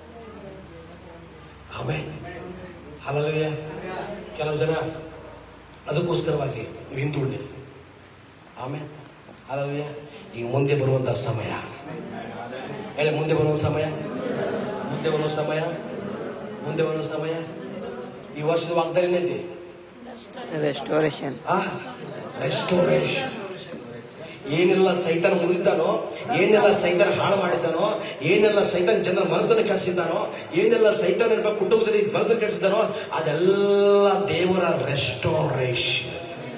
ಆಮೇಲೆ ಹಾಲಲುಯ್ಯ ಕೆಲವು ಜನ ಅದಕ್ಕೋಸ್ಕರವಾಗಿ ನೀವು ಹಿಂದುಳಿದಿರಿ ಆಮೇಲೆ ಹಾಲಲುಯ್ಯ ಈಗ ಮುಂದೆ ಬರುವಂತ ಸಮಯ ಹೇಳಿ ಮುಂದೆ ಬರುವ ಸಮಯ ಮುಂದೆ ಬರುವ ಸಮಯ ಮುಂದೆ ಬರುವ ಸಮಯ ಈ ವರ್ಷದ ವಾಗ್ದಾನ ಏನೈತಿ ರೆಸ್ಟೋರೇಷನ್ ಆ ರೆಸ್ಟೋರೇಷನ್ ಏನೆಲ್ಲ ಸೈತನ ಮುರಿದಾನೋ ಏನೆಲ್ಲ ಸೈತನ ಹಾಳು ಮಾಡಿದ್ದಾನೋ ಏನೆಲ್ಲ ಸೈತನ್ ಜನರ ಮನಸ್ಸನ್ನು ಕೆಡಿಸಿದ್ದಾನೋ ಏನೆಲ್ಲ ಸೈತನ ಇರ್ಬೇಕು ಕುಟುಂಬದಲ್ಲಿ ಮನಸ್ಸನ್ನು ಕೆಡಿಸಿದ್ದಾನೋ ಅದೆಲ್ಲ ದೇವರ ರೆಸ್ಟೋರೇಷನ್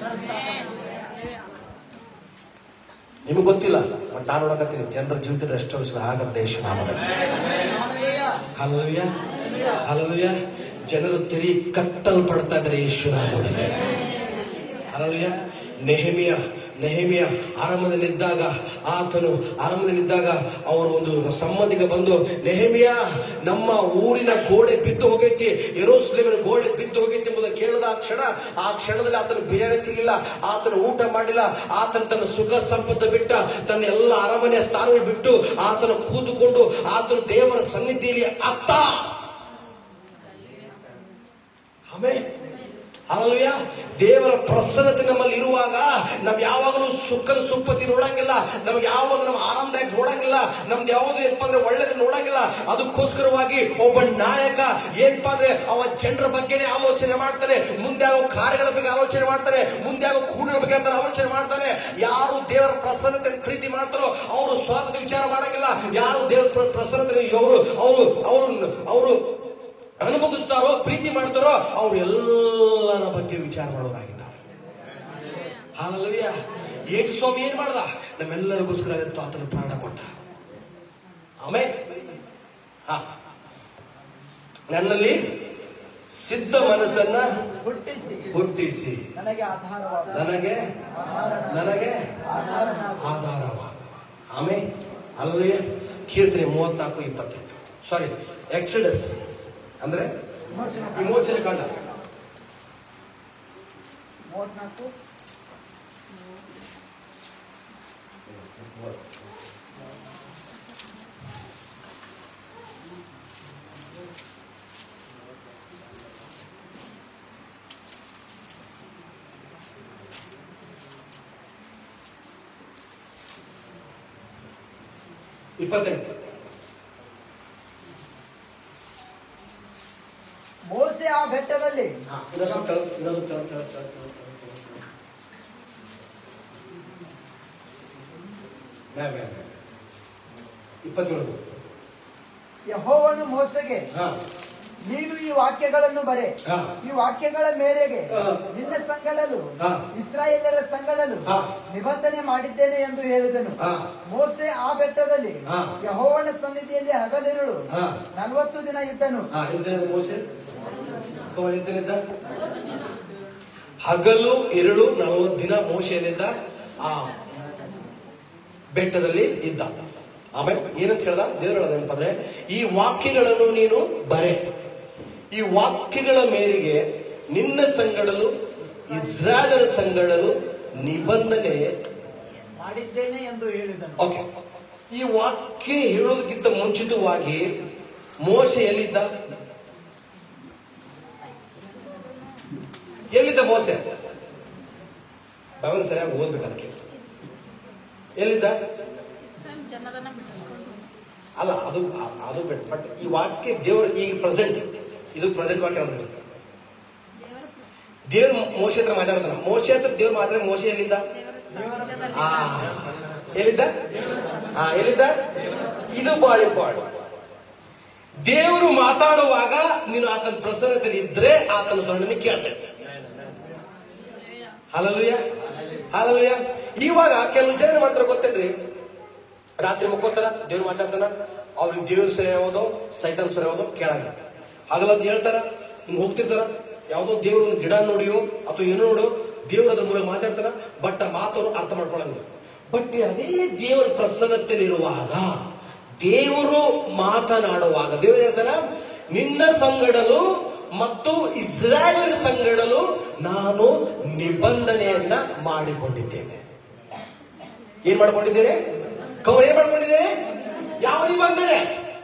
ನಿಮಗೆ ಗೊತ್ತಿಲ್ಲ ಬಟ್ ನಾನು ನೋಡಕತ್ತೀನಿ ಜನರ ಜೀವಿತ ರೆಸ್ಟೋರೇಷನ್ ಆಗದ ದೇಶ ನಾಮದಲ್ಲಿ ಹಲಲುಯ್ಯ ಹಲಲುಯ್ಯ ಜನರು ತೆರಿ ಕಟ್ಟಲ್ಪಡ್ತಾ ಇದ್ದಾರೆ ಯೇಸು ನಾಮದಲ್ಲಿ ಹಲಲುಯ್ಯ ನೆಹಮಿಯ ನೆಹಮಿಯ ಆರಂಭದಲ್ಲಿದ್ದಾಗ ಆತನು ಆರಂಭದಲ್ಲಿದ್ದಾಗ ಅವರು ಒಂದು ಸಂಬಂಧಿಕ ಬಂದು ನೆಹಮಿಯ ನಮ್ಮ ಊರಿನ ಗೋಡೆ ಬಿದ್ದು ಹೋಗೈತಿ ಯೆರೂಸಲೇಮಿನ ಗೋಡೆ ಬಿದ್ದು ಹೋಗೈತಿ ಎಂಬುದನ್ನು ಕೇಳಿದ ಆ ಕ್ಷಣ ಆ ಕ್ಷಣದಲ್ಲಿ ಆತನು ಬಿರಿಯಾನಿ ತಿನ್ನಲಿಲ್ಲ ಆತನು ಊಟ ಮಾಡಿಲ್ಲ ಆತನ ತನ್ನ ಸುಖ ಸಂಪತ್ತು ಬಿಟ್ಟ ತನ್ನ ಎಲ್ಲ ಅರಮನೆಯ ಸ್ಥಾನಗಳು ಬಿಟ್ಟು ಆತನು ಕೂತುಕೊಂಡು ಆತನು ದೇವರ ಸನ್ನಿಧಿಯಲ್ಲಿ ಅತ್ತ ಆಮೇಲೆ ಅಲ್ಲಯ್ಯ ದೇವರ ಪ್ರಸನ್ನತೆ ನಮ್ಮಲ್ಲಿ ಇರುವಾಗ ನಾವ್ ಯಾವಾಗಲೂ ಸುಖದ ಸುಪ್ಪತಿ ನೋಡಂಗಿಲ್ಲ ನಮ್ಗೆ ಯಾವಾಗ ನಮ್ಮ ಆರಾಮದಾಯಕ ನೋಡಂಗಿಲ್ಲ ನಮ್ದು ಯಾವ್ದು ಏನಪ್ಪ ಅಂದ್ರೆ ಒಳ್ಳೇದು ನೋಡಂಗಿಲ್ಲ ಅದಕ್ಕೋಸ್ಕರವಾಗಿ ಒಬ್ಬ ನಾಯಕ ಏನಪ್ಪಾ ಅಂದ್ರೆ ಅವ ಜನರ ಬಗ್ಗೆನೇ ಆಲೋಚನೆ ಮಾಡ್ತಾನೆ ಮುಂದೆ ಆಗೋ ಕಾರ್ಯಗಳ ಬಗ್ಗೆ ಆಲೋಚನೆ ಮಾಡ್ತಾನೆ ಮುಂದೆ ಆಗೋ ಕೂಡಲ ಬಗ್ಗೆ ಅಂತ ಆಲೋಚನೆ ಮಾಡ್ತಾನೆ ಯಾರು ದೇವರ ಪ್ರಸನ್ನತೆ ಪ್ರೀತಿ ಮಾಡ್ತಾರೋ ಅವರು ಸ್ವಾರ್ಥದ ವಿಚಾರ ಮಾಡಂಗಿಲ್ಲ ಯಾರು ದೇವರ ಪ್ರ- ಪ್ರಸನ್ನತೆ ಅವರು ಅವರು ಅವರು ಅವರು ಅನುಭವಿಸ್ತಾರೋ ಪ್ರೀತಿ ಮಾಡ್ತಾರೋ ಅವ್ರು ಎಲ್ಲರ ಬಗ್ಗೆ ವಿಚಾರ ಮಾಡೋರಾಗಿದ್ದಾರೆ ಹಾಲಲ್ವಿಯ ಯೇಸು ಸ್ವಾಮಿ ಏನ್ ಮಾಡ್ದ ನಮ್ಮೆಲ್ಲರಿಗೋಸ್ಕರ ಎತ್ತು ಆತನ ಪ್ರಾಣ ಕೊಟ್ಟ ಆಮೇಲೆ ಹಾ ನನ್ನಲ್ಲಿ ಸಿದ್ಧ ಮನಸ್ಸನ್ನ ಹುಟ್ಟಿಸಿ ಹುಟ್ಟಿಸಿ ನನಗೆ ಆಧಾರವಾದ ನನಗೆ ನನಗೆ ಆಧಾರವಾದ ಆಮೇಲೆ ಅಲ್ಲೇ ಕೀರ್ತನೆ ಮೂವತ್ನಾಲ್ಕು ಇಪ್ಪತ್ತೆಂಟು ಸಾರಿ ಎಕ್ಸಿಡಸ್ ಅಂದ್ರೆ ವಿಮೋಚನೆ ವಿಮೋಚನೆ ಕಾಂಡ ಮೂವತ್ನಾಲ್ಕು ಇಪ್ಪತ್ತೆಂಟು ಮೋಸೆ ಆ ಬೆಟ್ಟದಲ್ಲಿ ಹಾ, ಇನ್ನೊಂದ್ ಸ್ವಲ್ಪ ಕೆಳಗ್- ಇನ್ನೊಂದ್ ಸ್ವಲ್ಪ ಕೆಳಗ್- ಕೆಳಗ್- ಕೆಳಗ್- ಕೆಳಗ್- ಕೆಳಗ್- ಕೆಳಗ್- ಕೆಳಗ್. ಮ್ಯಾಲ್, ಮ್ಯಾಲ್, ಮ್ಯಾಲ್. ಇಪ್ಪತ್ತೇಳು ಯಹೋವನು ಮೋಸೆಗೆ ಹಾ ನೀನು ಈ ವಾಕ್ಯಗಳನ್ನು ಬರೆ ಹಾ. ಈ ವಾಕ್ಯಗಳ ಮೇರೆಗೆ ಹಾ. ನಿನ್ನ ಸಂಗಡಲು ಹಾ. ಇಸ್ರಾಯೇಲರ ಸಂಗಡಲು ಹಾ. ನಿಬಂಧನೆ ಮಾಡಿದ್ದೇನೆ ಎಂದು ಹೇಳಿದನು ಹಾ. ಮೋಸೆ ಆ ಬೆಟ್ಟದಲ್ಲಿ ಹಾ. ಯಹೋವನ ಸನ್ನಿಧಿಯಲ್ಲಿ ಹಗಲಿರುಳು ಹಾ. ನಲವತ್ತು ದಿನ ಇದ್ದನು ಹಾ ಎಲ್ಲಿದ್ದಾನೆ ಮೋಸೆ ಕಮಲ್ ಎಲ್ಲಿದ್ದಾನಿದ್ದ ಹಗಲು ಇರಳು ನಲವತ್ತು ದಿನ ಮೋಶೆಯಲ್ಲಿದ್ದ ಆ ಬೆಟ್ಟದಲ್ಲಿ ಇದ್ದ ಆಮೇಲೆ ಏನಂತ ಹೇಳ್ದ ದೇವರು ಹೇಳೋದೇನಪ್ಪ ಅಂದ್ರೆ ಈ ವಾಕ್ಯಗಳನ್ನು ನೀನು ಬರೆ ಈ ವಾಕ್ಯಗಳ ಮೇರೆಗೆ ನಿನ್ನ ಸಂಗಡಲು ಇಸ್ರಾಯೇಲರ ಸಂಗಡಲು ನಿಬಂಧನೆ ಮಾಡಿದ್ದೇನೆ ಎಂದು ಹೇಳಿದನು ಓಕೆ ಈ ವಾಕ್ಯ ಹೇಳೋದಕ್ಕಿಂತ ಮುಂಚಿತವಾಗಿ ಮೋಶ ಎಲ್ಲಿದ್ದ ಎಲ್ಲಿದ್ದ ಮೋಸೆ ಬೈಬಲ್ ಸರಿಯಾಗಿ ಓದ್ಬೇಕು ಅದಕ್ಕೆ ಎಲ್ಲಿದ್ದ ಜನರನ್ನ ಬಿಡಿಸ್ಕೊಂಡು ಅಲ್ಲ ಅದು ಅದು ಬಿಟ್ಟು ಬಟ್ ಈ ವಾಕ್ಯ ದೇವರು ಈಗ ಪ್ರೆಸೆಂಟ್ ಇದು ಪ್ರೆಸೆಂಟ್ ವಾಕ್ಯ ಅನ್ಸುತ್ತೆ ದೇವ್ರು ಮೋಶೆ ಹತ್ರ ಮಾತಾಡ್ತಾನ ಮೋಶೆ ಹತ್ರ ದೇವ್ರು ಮಾತಾಡ ಮೋಶೆ ಎಲ್ಲಿದ್ದ ಆ ಎಲ್ಲಿದ್ದ ಆ ಎಲ್ಲಿದ್ದ ಇದು ಬಹಳ ಇಂಪಾರ್ಟೆಂಟ್ ದೇವರು ಮಾತಾಡುವಾಗ ನೀನು ಆತನ ಪ್ರಸನ್ನತೆಯಲ್ಲಿ ಇದ್ರೆ ಆತನ ಸ್ವರ್ಣನೆ ಕೇಳ್ತೇವೆ ಹಾಲಲ್ಲುಯ್ಯ ಹಾಲಲ್ಲುಯ್ಯ ಇವಾಗ ಕೆಲವು ಜನ ಏನ್ ಮಾಡ್ತಾರೆ ಗೊತ್ತೇನ್ರಿ ರಾತ್ರಿ ಮಕ್ಕೋತಾರ ದೇವ್ರು ಮಾತಾಡ್ತಾನ ಅವ್ರಿಗೆ ದೇವ್ರ ಸರಿ ಯಾವ್ದೋ ಸೈತಾನ್ ಸರಿ ಯಾವ್ದೋ ಕೇಳಂಗ ಹಗಲಂತ ಹೇಳ್ತಾರ ಹಿಂಗ್ ಹೋಗ್ತಿರ್ತಾರ ಯಾವ್ದೋ ದೇವ್ರ ಒಂದು ಗಿಡ ನೋಡಿಯೋ ಅಥವಾ ಏನೋ ನೋಡೋ ದೇವ್ರ ಅದ್ರ ಮೂಲಕ ಮಾತಾಡ್ತಾರ ಬಟ್ ಆ ಮಾತವರು ಅರ್ಥ ಮಾಡ್ಕೊಳಂಗಿಲ್ಲ ಬಟ್ ಅದೇ ದೇವರ ಪ್ರಸನ್ನತೆಯಲ್ಲಿರುವಾಗ ದೇವರು ಮಾತನಾಡುವಾಗ ದೇವರು ಹೇಳ್ತಾರ ನಿನ್ನ ಸಂಗಡಲು ಮತ್ತು ಇಸ್ರಾಯೇಲ್ ಸಂಗಡಲು ನಾನು ನಿಬಂಧನೆಯನ್ನ ಮಾಡಿಕೊಂಡಿದ್ದೇನೆ ಏನ್ ಮಾಡ್ಕೊಂಡಿದ್ದೇನೆ ಕವರ್ ಏನ್ ಮಾಡ್ಕೊಂಡಿದ್ದೇನೆ ಯಾವ ನಿಬಂಧನೆ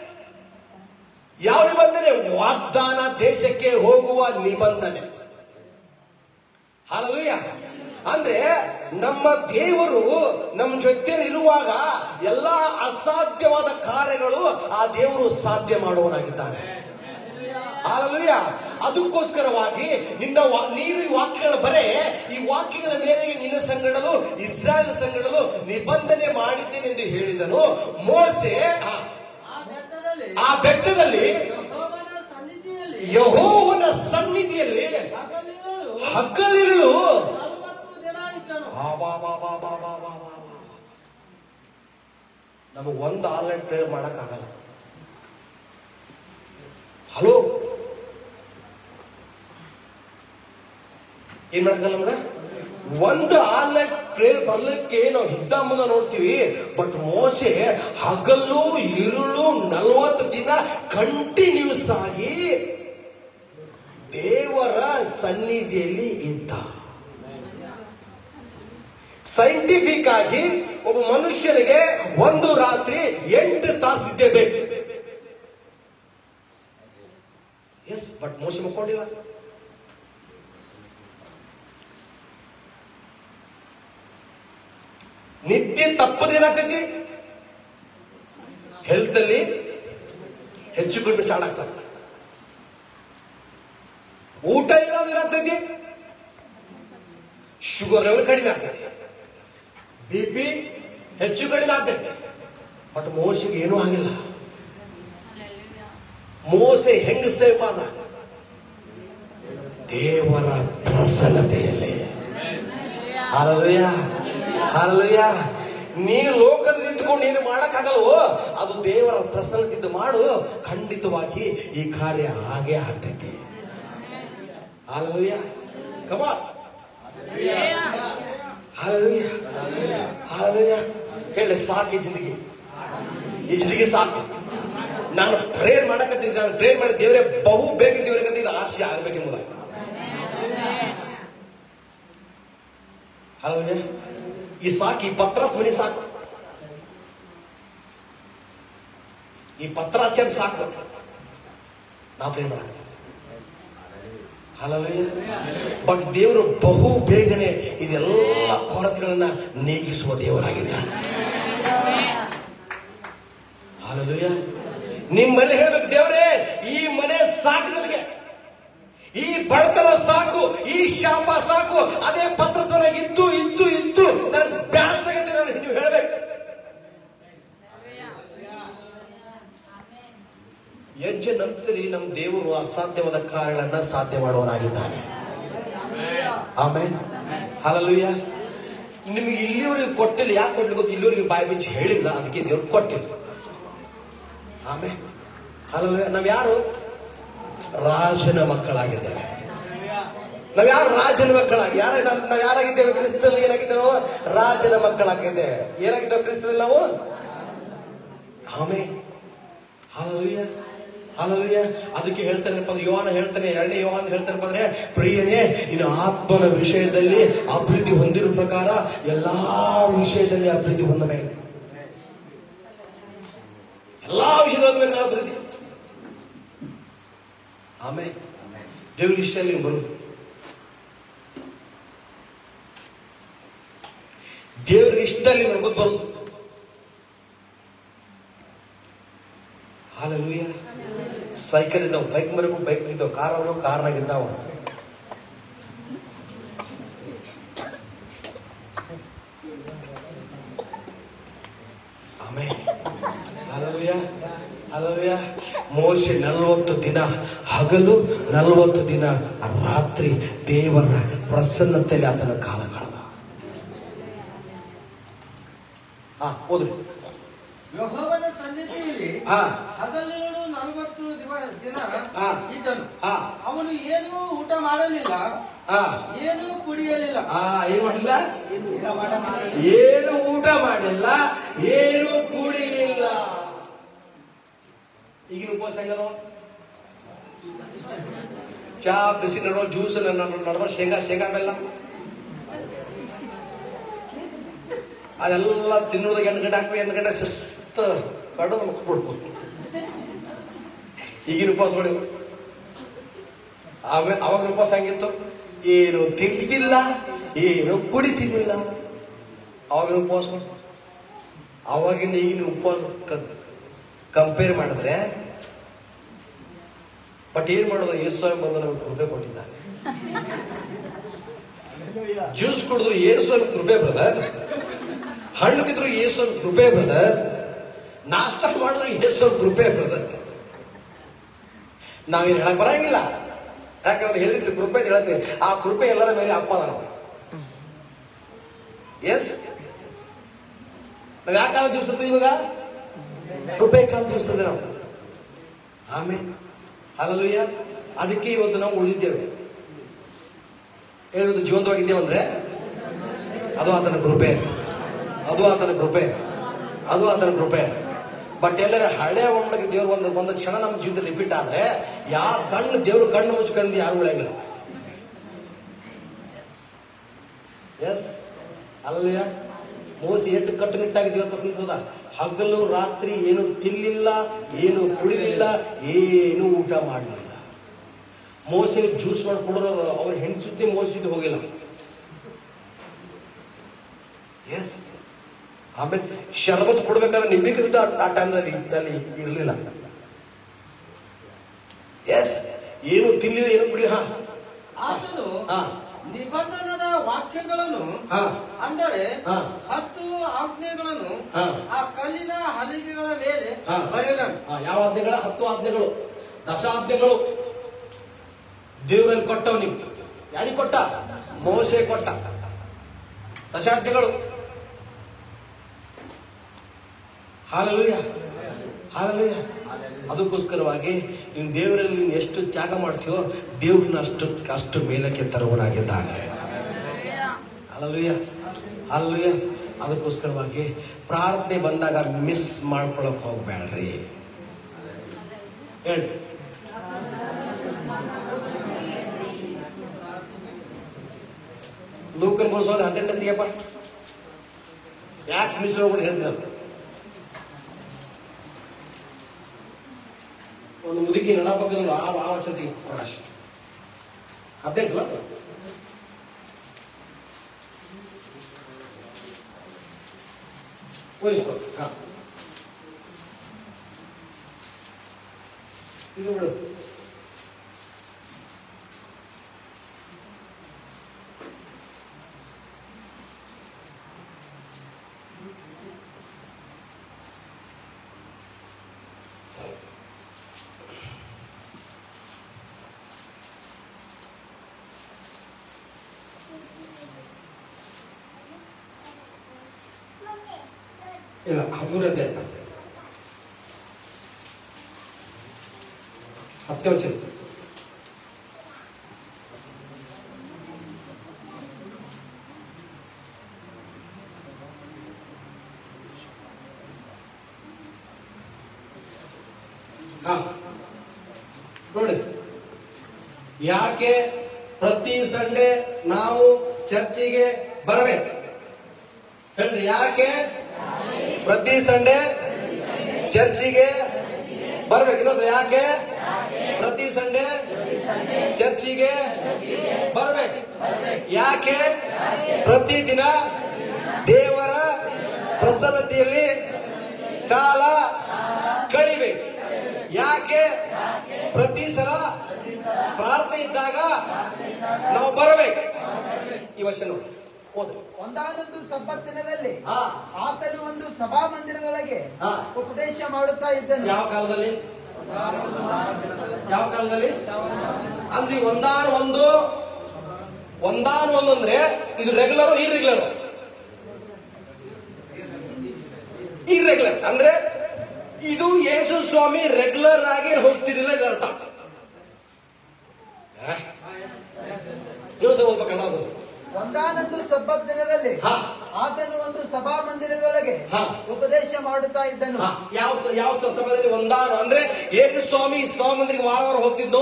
ಯಾವ ನಿಬಂಧನೆ ವಾಗ್ದಾನ ದೇಶಕ್ಕೆ ಹೋಗುವ ನಿಬಂಧನೆ ಹಾಲಲುಯ್ಯ ಅಂದ್ರೆ ನಮ್ಮ ದೇವರು ನಮ್ಮ ಜೊತೆ ಇರುವಾಗ ಎಲ್ಲಾ ಅಸಾಧ್ಯವಾದ ಕಾರ್ಯಗಳು ಆ ದೇವರು ಸಾಧ್ಯ ಮಾಡುವನಾಗಿದ್ದಾನೆ ಹಾಲಲುಯ್ಯ ಅದಕ್ಕೋಸ್ಕರವಾಗಿ ನಿನ್ನ ವಾ- ನೀನು ಈ ವಾಕ್ಯಗಳ ಬರೇ ಈ ವಾಕ್ಯಗಳ ಮೇರೆಗೆ ನಿನ್ನ ಸಂಗಡಲು ಇಸ್ರಾಯೇಲ್ ಸಂಗಡಲು ನಿಬಂಧನೆ ಮಾಡಿದ್ದೇನೆ ಎಂದು ಹೇಳಿದನು ಮೋಸೆ ಆ- ಆ ಬೆಟ್ಟದಲ್ಲಿ ಆ ಬೆಟ್ಟದಲ್ಲಿ ಯೆಹೋವನ ಸನ್ನಿಧಿಯಲ್ಲಿ ಯಹೋವನ ಸನ್ನಿಧಿಯಲ್ಲಿ ಹಗಲಿರುಳು ಹಗಲಿರುಳು ನಲವತ್ತು ದಿನ ಇದ್ದನು ಆ ಬಾ ಬಾ ಬಾ ಬಾ ಬಾ ಬಾ ಬಾ ಬಾ. ನಮಗ್ ಒಂದು ಆನ್ಲೈನ್ ಪ್ರೇಯರ್ ಮಾಡಕ್ ಆಗಲ್ಲ ಹಲೋ ಏನ್ ಮಾಡಕ್ಕಲ್ಲ ನಮ್ಗ ಒಂದು ಆನ್ಲೈನ್ ಪ್ರೇಯರ್ ಬರ್ಲಿಕ್ಕೆ ನಾವು ಹಿದ್ದ ಮುಂದ ನೋಡ್ತೀವಿ ಬಟ್ ಮೋಸೆ ಹಗಲು ಇರುಳು ನಲವತ್ತು ದಿನ ಕಂಟಿನ್ಯೂಸ್ ಆಗಿ ದೇವರ ಸನ್ನಿಧಿಯಲ್ಲಿ ಇದ್ದ ಸೈಂಟಿಫಿಕ್ ಆಗಿ ಒಬ್ಬ ಮನುಷ್ಯನಿಗೆ ಒಂದು ರಾತ್ರಿ ಎಂಟು ತಾಸು ನಿದ್ದೆ ಬೇಕು ಎಸ್ ಬಟ್ ಮೋಸ ಮಕ್ಕೊಂಡಿಲ್ಲ ನಿದ್ದೆ ತಪ್ಪದ ಏನಾಗ್ತೈತಿ ಹೆಲ್ತ್ ಅಲ್ಲಿ ಹೆಚ್ಚು ಕಡಿಮೆ ಸ್ಟಾರ್ಟ್ ಆಗ್ತದೆ ಊಟ ಇಲ್ಲ ಅಂದ್ರೆ ಏನಾಗ್ತೈತಿ ಶುಗರ್ ಲೆವೆಲ್ ಕಡಿಮೆ ಆಗ್ತದೆ ಬಿ ಪಿ ಹೆಚ್ಚು ಕಡಿಮೆ ಆಗ್ತೈತಿ ಬಟ್ ಮೋಸಿಗೆ ಏನೂ ಆಗಿಲ್ಲ ಮೋಸೆ ಹೆಂಗ ಸೇಫ್ ಆದ ದೇವರ ಪ್ರಸನ್ನತೆಯಲ್ಲಿ ಹಾಲಲುಯ್ಯ ಹಾಲಲುಯ್ಯ ನೀನು ಲೋಕದಲ್ಲಿ ನಿಂತ್ಕೊಂಡು ನೀನು ಮಾಡಕ್ಕಾಗಲ್ವೋ ಅದು ದೇವರ ಪ್ರಸನ್ನದಿಂದ ಮಾಡು ಖಂಡಿತವಾಗಿ ಈ ಕಾರ್ಯ ಹಾಗೆ ಆಗ್ತೈತಿ ಹಾಲಲುಯ್ಯ ಕಮಾ ಹಾಲಲುಯ್ಯ ಹಾಲಲುಯ್ಯ ಹೇಳಿ ಸಾಕು ಈ ಜಿಂದಗಿ ಈ ಜಿಂದಗಿ ಸಾಕು ನಾನು ಪ್ರೇಯರ್ ಮಾಡಕತ್ತೀನಿ ನಾನು ಪ್ರೇಯರ್ ಮಾಡಿ ದೇವರೇ ಬಹು ಬೇಗ ದೇವರಿಗೆ ಇದು ಆರ್ಸಿ ಆಗ್ಬೇಕೆಂಬುದಾಗಿ ಹಲೋ ಈ ಸಾಕು ಈ ಪತ್ರಾಸ್ ಮನಿ ಸಾಕು ಈ ಪತ್ರಾಚಾರ ಸಾಕು ನಾವು ಪ್ರೇಮ್ ಮಾಡಕತ್ತೀವಿ ಹಲೋ ಬಟ್ ದೇವರು ಬಹು ಬೇಗನೆ ಇದೆಲ್ಲ ಕೊರತೆಗಳನ್ನ ನೀಗಿಸುವ ದೇವರಾಗಿದ್ದಾನೆ ಹಾಲಲುಯ್ಯ ನಿಮ್ಮ ಮನೆ ಹೇಳ್ಬೇಕು ದೇವರೇ ಈ ಮನೆ ಸಾಕು ನನಗೆ ಈ ಬಡತನ ಸಾಕು ಈ ಶಾಪ ಸಾಕು ಅದೇ ಪತ್ರತ್ವನಾಗ ಇದ್ದು ಇದ್ದು ಇದ್ದು ನನಗೆ ಬ್ಯಾಸಗಂటే ನಾನು ನೀವು ಹೇಳ್ಬೇಕು ಹೆಜ್ಜೆ ನಂಬ್ತೀರಿ ನಮ್ಮ ದೇವರು ಅಸಾಧ್ಯವಾದ ಕಾರ್ಯಗಳನ್ನ ಸಾಧ್ಯ ಮಾಡುವನಾಗಿದ್ದಾನೆ ಆಮೇಲೆ ಹಾಲಲುಯ್ಯ ನಿಮಗೆ ಇಲ್ಲಿವರೆಗೆ ಕೊಟ್ಟಿಲ್ಲ ಯಾಕೆ ಕೊಡ್ಲಿ ಗೊತ್ತು ಇಲ್ಲಿವರೆಗೆ ಬಾಯಿ ಬಿಚ್ಚಿ ಹೇಳಿಲ್ಲ ಅದಕ್ಕೆ ದೇವ್ರು ಕೊಟ್ಟಿಲ್ಲ ಆಮೇಲೆ ಹಾಲಲುಯ್ಯ ನಾವ್ ಯಾರು ರಾಜನ ಮಕ್ಕಳಾಗಿದ್ದೇವೆ ನಾವ್ ಯಾರು ರಾಜನ ಮಕ್ಕಳಾಗಿ ಯಾರ ನಾವ್ ಯಾರಾಗಿದ್ದೇವೆ ಕ್ರಿಸ್ತದಲ್ಲಿ ಏನಾಗಿದ್ದೇವೆ ನಾವು ರಾಜನ ಮಕ್ಕಳಾಗಿದ್ದೇವೆ ಏನಾಗಿದ್ದೇವೆ ಕ್ರಿಸ್ತದಲ್ಲಿ ನಾವು ಆಮೇ ಹಾಲಲುಯ್ಯ ಹಾಲಲುಯ್ಯ ಅದಕ್ಕೆ ಹೇಳ್ತಾನೆಪ್ಪ ಅಂದ್ರೆ ಯೋಹಾನ ಹೇಳ್ತಾನೆ ಎರಡನೇ ಯೋಹಾನ ಹೇಳ್ತಾನಪ್ಪ ಅಂದ್ರೆ ಪ್ರಿಯನೇ ಇನ್ನು ಆತ್ಮನ ವಿಷಯದಲ್ಲಿ ಅಭಿವೃದ್ಧಿ ಹೊಂದಿರೋ ಪ್ರಕಾರ ಎಲ್ಲಾ ವಿಷಯದಲ್ಲಿ ಅಭಿವೃದ್ಧಿ ಹೊಂದಬೇಕು ಎಲ್ಲಾ ವಿಷಯದಲ್ಲಿ ಹೊಂದಬೇಕು ನಾವು ಅಭಿವೃದ್ಧಿ ಆಮೇಲೆ ದೇವ್ರ ವಿಷಯದಲ್ಲಿ ಬರು ದೇವ್ರಿಗೆ ಇಷ್ಟಲ್ಲಿ ನಡ್ಕೊಂಡು ಬರುದು ಹಾಲೆಲೂಯ ಸೈಕಲ್ ಇದ್ದಾವ ಬೈಕ್ ಮರಗೂ ಬೈಕ್ ಇದ್ದಾವ ಕಾರ್ ಅವರು ಕಾರ್ನಾಗ ಇದ್ದಾವ ಆಮೇಲೆ ಹಾಲೆಲೂಯ ಹಾಲೆಲೂಯ ಮೋಶೆ ನಲವತ್ತು ದಿನ ಹಗಲು ನಲವತ್ತು ದಿನ ರಾತ್ರಿ ದೇವರ ಪ್ರಸನ್ನತೆಯಲ್ಲಿ ಆತನ ಕಾಲ ಕಳೆದ ಹಾ ಓದ್ರಿ ಯೆಹೋವನ ಸನ್ನಿಧಿಯಲ್ಲಿ ಹಾ ಹಗಲಿರುಳು ನಲವತ್ತು ದಿವ- ದಿನ ಹಾ. ಇದ್ದನು ಹಾ ಅವನು ಏನೂ ಊಟ ಮಾಡಲಿಲ್ಲ ಹಾ ಏನೂ ಕುಡಿಯಲಿಲ್ಲ ಆ ಏನ್ ಮಾಡಿಲ್ಲ ಏನು ಊಟ ಮಾಡಿಲ್ಲ ಏನು ಕೂಡಿಲಿಲ್ಲ ಈಗಿನ ಉಪವಾಸ ಹೆಂಗದ ಚಾ ಬಿಸಿ ನಡುವ ಜ್ಯೂಸ್ ನಡುವ ಶೇಂಗಾ ಶೇಂಗಾ ಬೆಲ್ಲ ಅದೆಲ್ಲ ತಿನ್ನೋದಾಗ ಎಂಟು ಗಂಟೆ ಆಗ್ತದೆ ಎಂಟು ಗಂಟೆ ಶಿಸ್ತ ಕಡದು ಮುಗಿಸ್ಬಿಡ್ಬೋದು ಈಗಿನ ಉಪವಾಸ ನೋಡಿ ಆಮೇಲೆ ಅವಾಗ ಉಪವಾಸ ಹೆಂಗಿತ್ತು ಏನು ತಿಂತಿದ್ದಿಲ್ಲ ಏನು ಕುಡಿತಿದ್ದಿಲ್ಲ ಅವಾಗಿನ ಉಪವಾಸ ಮಾಡಿ ಅವಾಗಿನ ಈಗಿನ ಉಪವಾಸ ಕಂಪೇರ್ ಮಾಡಿದ್ರೆ ಬಟ್ ಏನ್ ಮಾಡೋದು ಯೇಸು ಸ್ವಾಮಿ ಬಂದು ನಮಗೆ ಕೃಪೆ ಕೊಟ್ಟಿದ್ದಾರೆ ಜ್ಯೂಸ್ ಕುಡಿದ್ರು ಯೇಸು ಸ್ವಾಮಿ ಕೃಪೆ ಬ್ರದರ್ ಹಣ್ಣು ತಿಂದ್ರು ಯೇಸು ಸ್ವಾಮಿ ಕೃಪೆ ಬ್ರದರ್ ನಾಷ್ಟ ಮಾಡಿದ್ರು ಯೇಸು ಸ್ವಾಮಿ ಕೃಪೆ ಬ್ರದರ್ ನಾವೇನು ಹೇಳಕ್ ಬರಂಗಿಲ್ಲ ಯಾಕಂದ್ರೆ ಹೇಳಿದ್ರಿ ಕೃಪೆ ಅಂತ ಹೇಳ್ತೀವಿ ಆ ಕೃಪೆ ಎಲ್ಲರ ಮೇಲೆ ಅಪ್ಪ ನಾವು ಎಸ್ ನಾವ್ ಯಾವ ಕಾಲ ಜೀವಿಸ್ತದೆ ಇವಾಗ ಕೃಪೆ ಕಾಲ ಜೀವಿಸ್ತದೆ ನಾವು ಆಮೇಲೆ ಅಲ್ಲಲ್ವಯ್ಯ ಅದಕ್ಕೆ ಇವತ್ತು ನಾವು ಉಳಿದಿದ್ದೇವೆ ಹೇಳುವುದು ಜೀವಂತವಾಗಿದ್ದೇವೆ ಅಂದ್ರೆ ಅದು ಆತನ ಕೃಪೆ ಅದು ಆತನ ಕೃಪೆ ಅದು ಆತನ ಕೃಪೆ ಬಟ್ ಎಲ್ಲರ ಹಳೆ ಒಮ್ಮಡಿಗೆ ದೇವ್ರು ಒಂದು ಒಂದು ಕ್ಷಣ ನಮ್ಮ ಜೀವಿತ ರಿಪೀಟ್ ಆದ್ರೆ ಯಾ ಕಣ್ಣು ದೇವ್ರು ಕಣ್ಣು ಮುಚ್ಕೊಂಡು ಯಾರು ಉಳಿಯಂಗಿಲ್ಲ ಎಸ್ ಅಲ್ಲಯ್ಯ ಮೋಸಿ ಎಷ್ಟು ಕಟ್ಟುನಿಟ್ಟಾಗಿ ದೇವ್ರ ಪ್ರಸನ್ನ ಹೋದ ಹಗಲು ರಾತ್ರಿ ಏನು ತಿನ್ಲಿಲ್ಲ ಏನು ಕುಡಿಲಿಲ್ಲ ಏನು ಊಟ ಮಾಡಲಿಲ್ಲ ಮೋಸಿನ ಜ್ಯೂಸ್ ಮಾಡಿ ಕುಡಿದ್ರು ಅವ್ರ ಹೆಂಡತಿ ಸುದ್ದಿ ಮೋಸ ಜೊತೆ ಹೋಗಿಲ್ಲ ಎಸ್ ಆಮೇಲೆ ಶರಬತ್ ಕೊಡ್ಬೇಕಾದ್ರೆ ನಿಂಬೆ ಕವಿದ ಆ ಟೈಮ್ನಲ್ಲಿ ಅಲ್ಲಿ ಇರಲಿಲ್ಲ ಎಸ್ ಏನು ತಿನ್ಲಿಲ್ಲ ಏನು ಕುಡಿಲಿಲ್ಲ ಹಾ ಆತನು ಹಾ. ನಿಬಂಧನದ ವಾಕ್ಯಗಳನ್ನು ಹಾ. ಅಂದರೆ ಹಾ. ಹತ್ತು ಆಜ್ಞೆಗಳನ್ನು ಹಾ. ಆ ಕಲ್ಲಿನ ಹಲಿಗೆಗಳ ಮೇಲೆ ಹಾ. ಬರೆದನು ಆ, ಯಾವ ಆಜ್ಞೆಗಳ ಹತ್ತು ಆಜ್ಞೆಗಳು ದಶಾಜ್ಞೆಗಳು ದೇವರಲ್ಲಿ ಕೊಟ್ಟವನಿಗೆ ಯಾರಿಗೆ ಕೊಟ್ಟ ಮೋಸೆ ಕೊಟ್ಟ ದಶಾಜ್ಞೆಗಳು ಹಾಲಲುಯ್ಯ ಹಾಲಲುಯ್ಯ ಅದಕ್ಕೋಸ್ಕರವಾಗಿ ನೀನು ದೇವರಲ್ಲಿ ನೀನು ಎಷ್ಟು ತ್ಯಾಗ ಮಾಡ್ತೀಯೋ ದೇವ್ರನ್ನ ಅಷ್ಟು ಅಷ್ಟು ಮೇಲಕ್ಕೆ ತರುವನಾಗಿದ್ದಾನೆ ಅಲ್ಲಲುಯ್ಯ ಅಲ್ಲುಯ್ಯ ಅದಕ್ಕೋಸ್ಕರವಾಗಿ ಪ್ರಾರ್ಥನೆ ಬಂದಾಗ ಮಿಸ್ ಮಾಡ್ಕೊಳಕ್ ಹೋಗ್ಬೇಡ್ರಿ ಹೇಳಿ ಲೂಕನ್ ಬೋಲ್ಸೋದು ಹದಿನೆಂಟು ಅಂತೀಯಪ್ಪ ಯಾಕೆ ಮಿಸ್ ಹೋಗ್ಬಿಟ್ಟು ಹೇಳ್ತೀನಿ ನಾನು ಒಂದು ಮುದುಕಿ ನಡ ಪಕ್ಕದಲ್ಲಿ ಆ ಆ ವಚನತೆಗೆ ಪ್ರಕಾಶ್ ಹದಿನೆಂಟಲ್ಲ ವಹಿಸ್ಕೊ ಹಾ ಇದು ಬಿಡು ಇಲ್ಲ ಹದಿಮೂರದ್ದೇ ಹತ್ತನೇ ವಚನ ಹಾ ನೋಡಿ ಯಾಕೆ ಪ್ರತಿ ಸಂಡೆ ನಾವು ಚರ್ಚಿಗೆ ಬರಬೇಕು ಹೇಳ್ರಿ ಯಾಕೆ ಪ್ರತಿ ಸಂಡೆ ಚರ್ಚಿಗೆ ಬರ್ಬೇಕು ಇನ್ನೊಂದು ಯಾಕೆ ಪ್ರತಿ ಸಂಡೆ ಚರ್ಚಿಗೆ ಬರ್ಬೇಕು ಯಾಕೆ ಪ್ರತಿದಿನ ದೇವರ ಪ್ರಸನ್ನತೆಯಲ್ಲಿ ಕಾಲ ಕಳಿಬೇಕು ಯಾಕೆ ಪ್ರತಿ ಸಲ ಪ್ರಾರ್ಥನೆ ಇದ್ದಾಗ ನಾವು ಬರಬೇಕು ಈ ವರ್ಷ ನೋಡಿ ಹೋದ್ರೆ ಒಂದಾನೊಂದು ಸಬ್ಬತ್ತಿನದಲ್ಲಿ ಹಾ ಆತನು ಒಂದು ಸಭಾ ಮಂದಿರದೊಳಗೆ ಹಾ. ಉಪದೇಶ ಮಾಡುತ್ತಾ ಇದ್ದನು ಯಾವ ಕಾಲದಲ್ಲಿ ಯಾವ ಕಾಲದಲ್ಲಿ ಅಂದ್ರೆ ಈ ಒಂದಾನ ಒಂದು ಒಂದಾನ ಒಂದು ಅಂದ್ರೆ ಇದು ರೆಗ್ಯುಲರ್ ಇರ್ರೆಗ್ಯುಲರ್ ಇರ್ರೆಗ್ಯುಲರ್ ಅಂದ್ರೆ ಇದು ಯೇಸು ಸ್ವಾಮಿ ರೆಗ್ಯುಲರ್ ಆಗಿ ಹೋಗ್ತಿರ್ಲಿಲ್ಲ ಇದರ ಅರ್ಥ ಆ? ಇವತ್ತು ಓದ್ಬೇಕಣ್ಣ ಅದು ಒಂದಾನೊಂದು ಸಬ್ಬತ್ ದಿನದಲ್ಲಿ ಹಾ. ಆತನು ಒಂದು ಸಭಾ ಮಂದಿರದೊಳಗೆ ಹಾ. ಉಪದೇಶ ಮಾಡುತ್ತಾ ಇದ್ದನು ಹಾ, ಯಾವ ಸ- ಯಾವ ಸ- ಸಮಯದಲ್ಲಿ ಒಂದಾರು ಅಂದ್ರೆ ಯೇಸು ಸ್ವಾಮಿ ಸ್ವಾಮಂದ್ರಿಗೆ ವಾರ ವಾರ ಹೋಗ್ತಿದ್ದು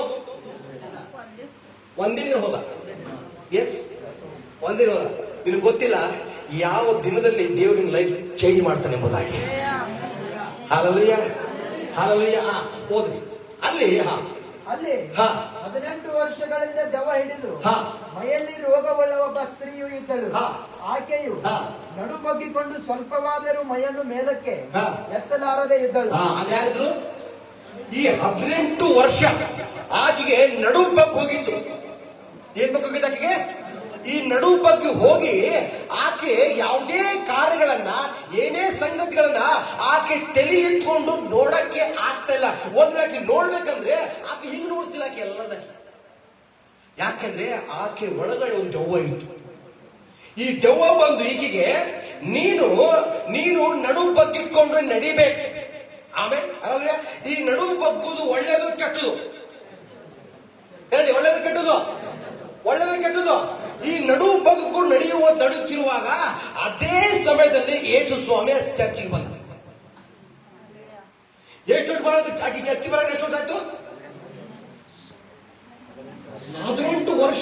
ಒಂದೇ ದಿನ ಹೋದ ಎಸ್ ಒಂದೇ ದಿನ ಹೋದ ನಿನಗೆ ಗೊತ್ತಿಲ್ಲ ಯಾವ ದಿನದಲ್ಲಿ ದೇವರಿನ ಲೈಫ್ ಚೇಂಜ್ ಮಾಡ್ತಾನೆ ಎಂಬುದಾಗಿ ಹಾಲಲುಯ್ಯ ಹಾಲಲುಯ್ಯ ಹಾ ಹೋದ್ವಿ ಅಲ್ಲಿ ಹಾ ಅಲ್ಲಿ ಹಾ. ಹದಿನೆಂಟು ವರ್ಷಗಳಿಂದ ದೆವ್ವ ಹಿಡಿದು ಹಾ. ಮೈಯಲ್ಲಿ ರೋಗವುಳ್ಳ ಒಬ್ಬ ಸ್ತ್ರೀಯು ಇದ್ದಳು ಹಾ. ಆಕೆಯು ಹಾ. ನಡು ಬಗ್ಗಿಕೊಂಡು ಸ್ವಲ್ಪವಾದರೂ ಮೈಯನ್ನು ಮೇಲಕ್ಕೆ ಹಾ. ಎತ್ತಲಾರದೆ ಇದ್ದಳು ಹಾ ಅಲ್ಲಿ ಯಾರಿದ್ರು ಈ ಹದಿನೆಂಟು ವರ್ಷ ಆಕೆಗೆ ನಡು ಬಗ್ಗೆ ಹೋಗಿತ್ತು ಏನ್ ಬಗ್ಗೆ ಹೋಗಿತ್ತು ಆಕೆಗೆ ಈ ನಡು ಬಗ್ಗೆ ಹೋಗಿ ಆಕೆ ಯಾವುದೇ ಕಾರ್ಯಗಳನ್ನ ಏನೇ ಸಂಗತಿಗಳನ್ನ ಆಕೆ ತಲೆ ಎತ್ಕೊಂಡು ನೋಡಕ್ಕೆ ಆಗ್ತಾ ಇಲ್ಲ ಒಂದ್ ವೇಳೆ ಆಕೆ ನೋಡ್ಬೇಕಂದ್ರೆ ಆಕೆ ಹಿಂಗ್ ನೋಡ್ತಿಲ್ಲ ಆಕೆ ಎಲ್ಲರನ್ನ ಯಾಕಂದ್ರೆ ಆಕೆ ಒಳಗಡೆ ಒಂದು ದೆವ್ವ ಇತ್ತು ಈ ದೆವ್ವ ಬಂದು ಈಕೆಗೆ ನೀನು ನೀನು ನಡು ಬಗ್ಗಿಕೊಂಡ್ರೆ ನಡಿಬೇಕು ಆಮೇಲೆ ಅಲ್ವೇ ಈ ನಡು ಬಗ್ಗುದು ಒಳ್ಳೇದು ಕೆಟ್ಟದು ಹೇಳಿ ಒಳ್ಳೇದು ಕೆಟ್ಟದು ಒಳ್ಳೇದು ಕೆಟ್ಟದು ಈ ನಡು ಬಗ್ಗಿಕೊಂಡು ನಡೆಯುವ ನಡುತ್ತಿರುವಾಗ ಅದೇ ಸಮಯದಲ್ಲಿ ಯೇಸು ಸ್ವಾಮಿ ಚರ್ಚಿಗೆ ಬಂದ ಎಷ್ಟು ವರ್ಷ ಬರೋದು ಆಕೆ ಚರ್ಚಿ ಬರೋದು ಎಷ್ಟು ವರ್ಷ ಆಯ್ತು ಹದಿನೆಂಟು ವರ್ಷ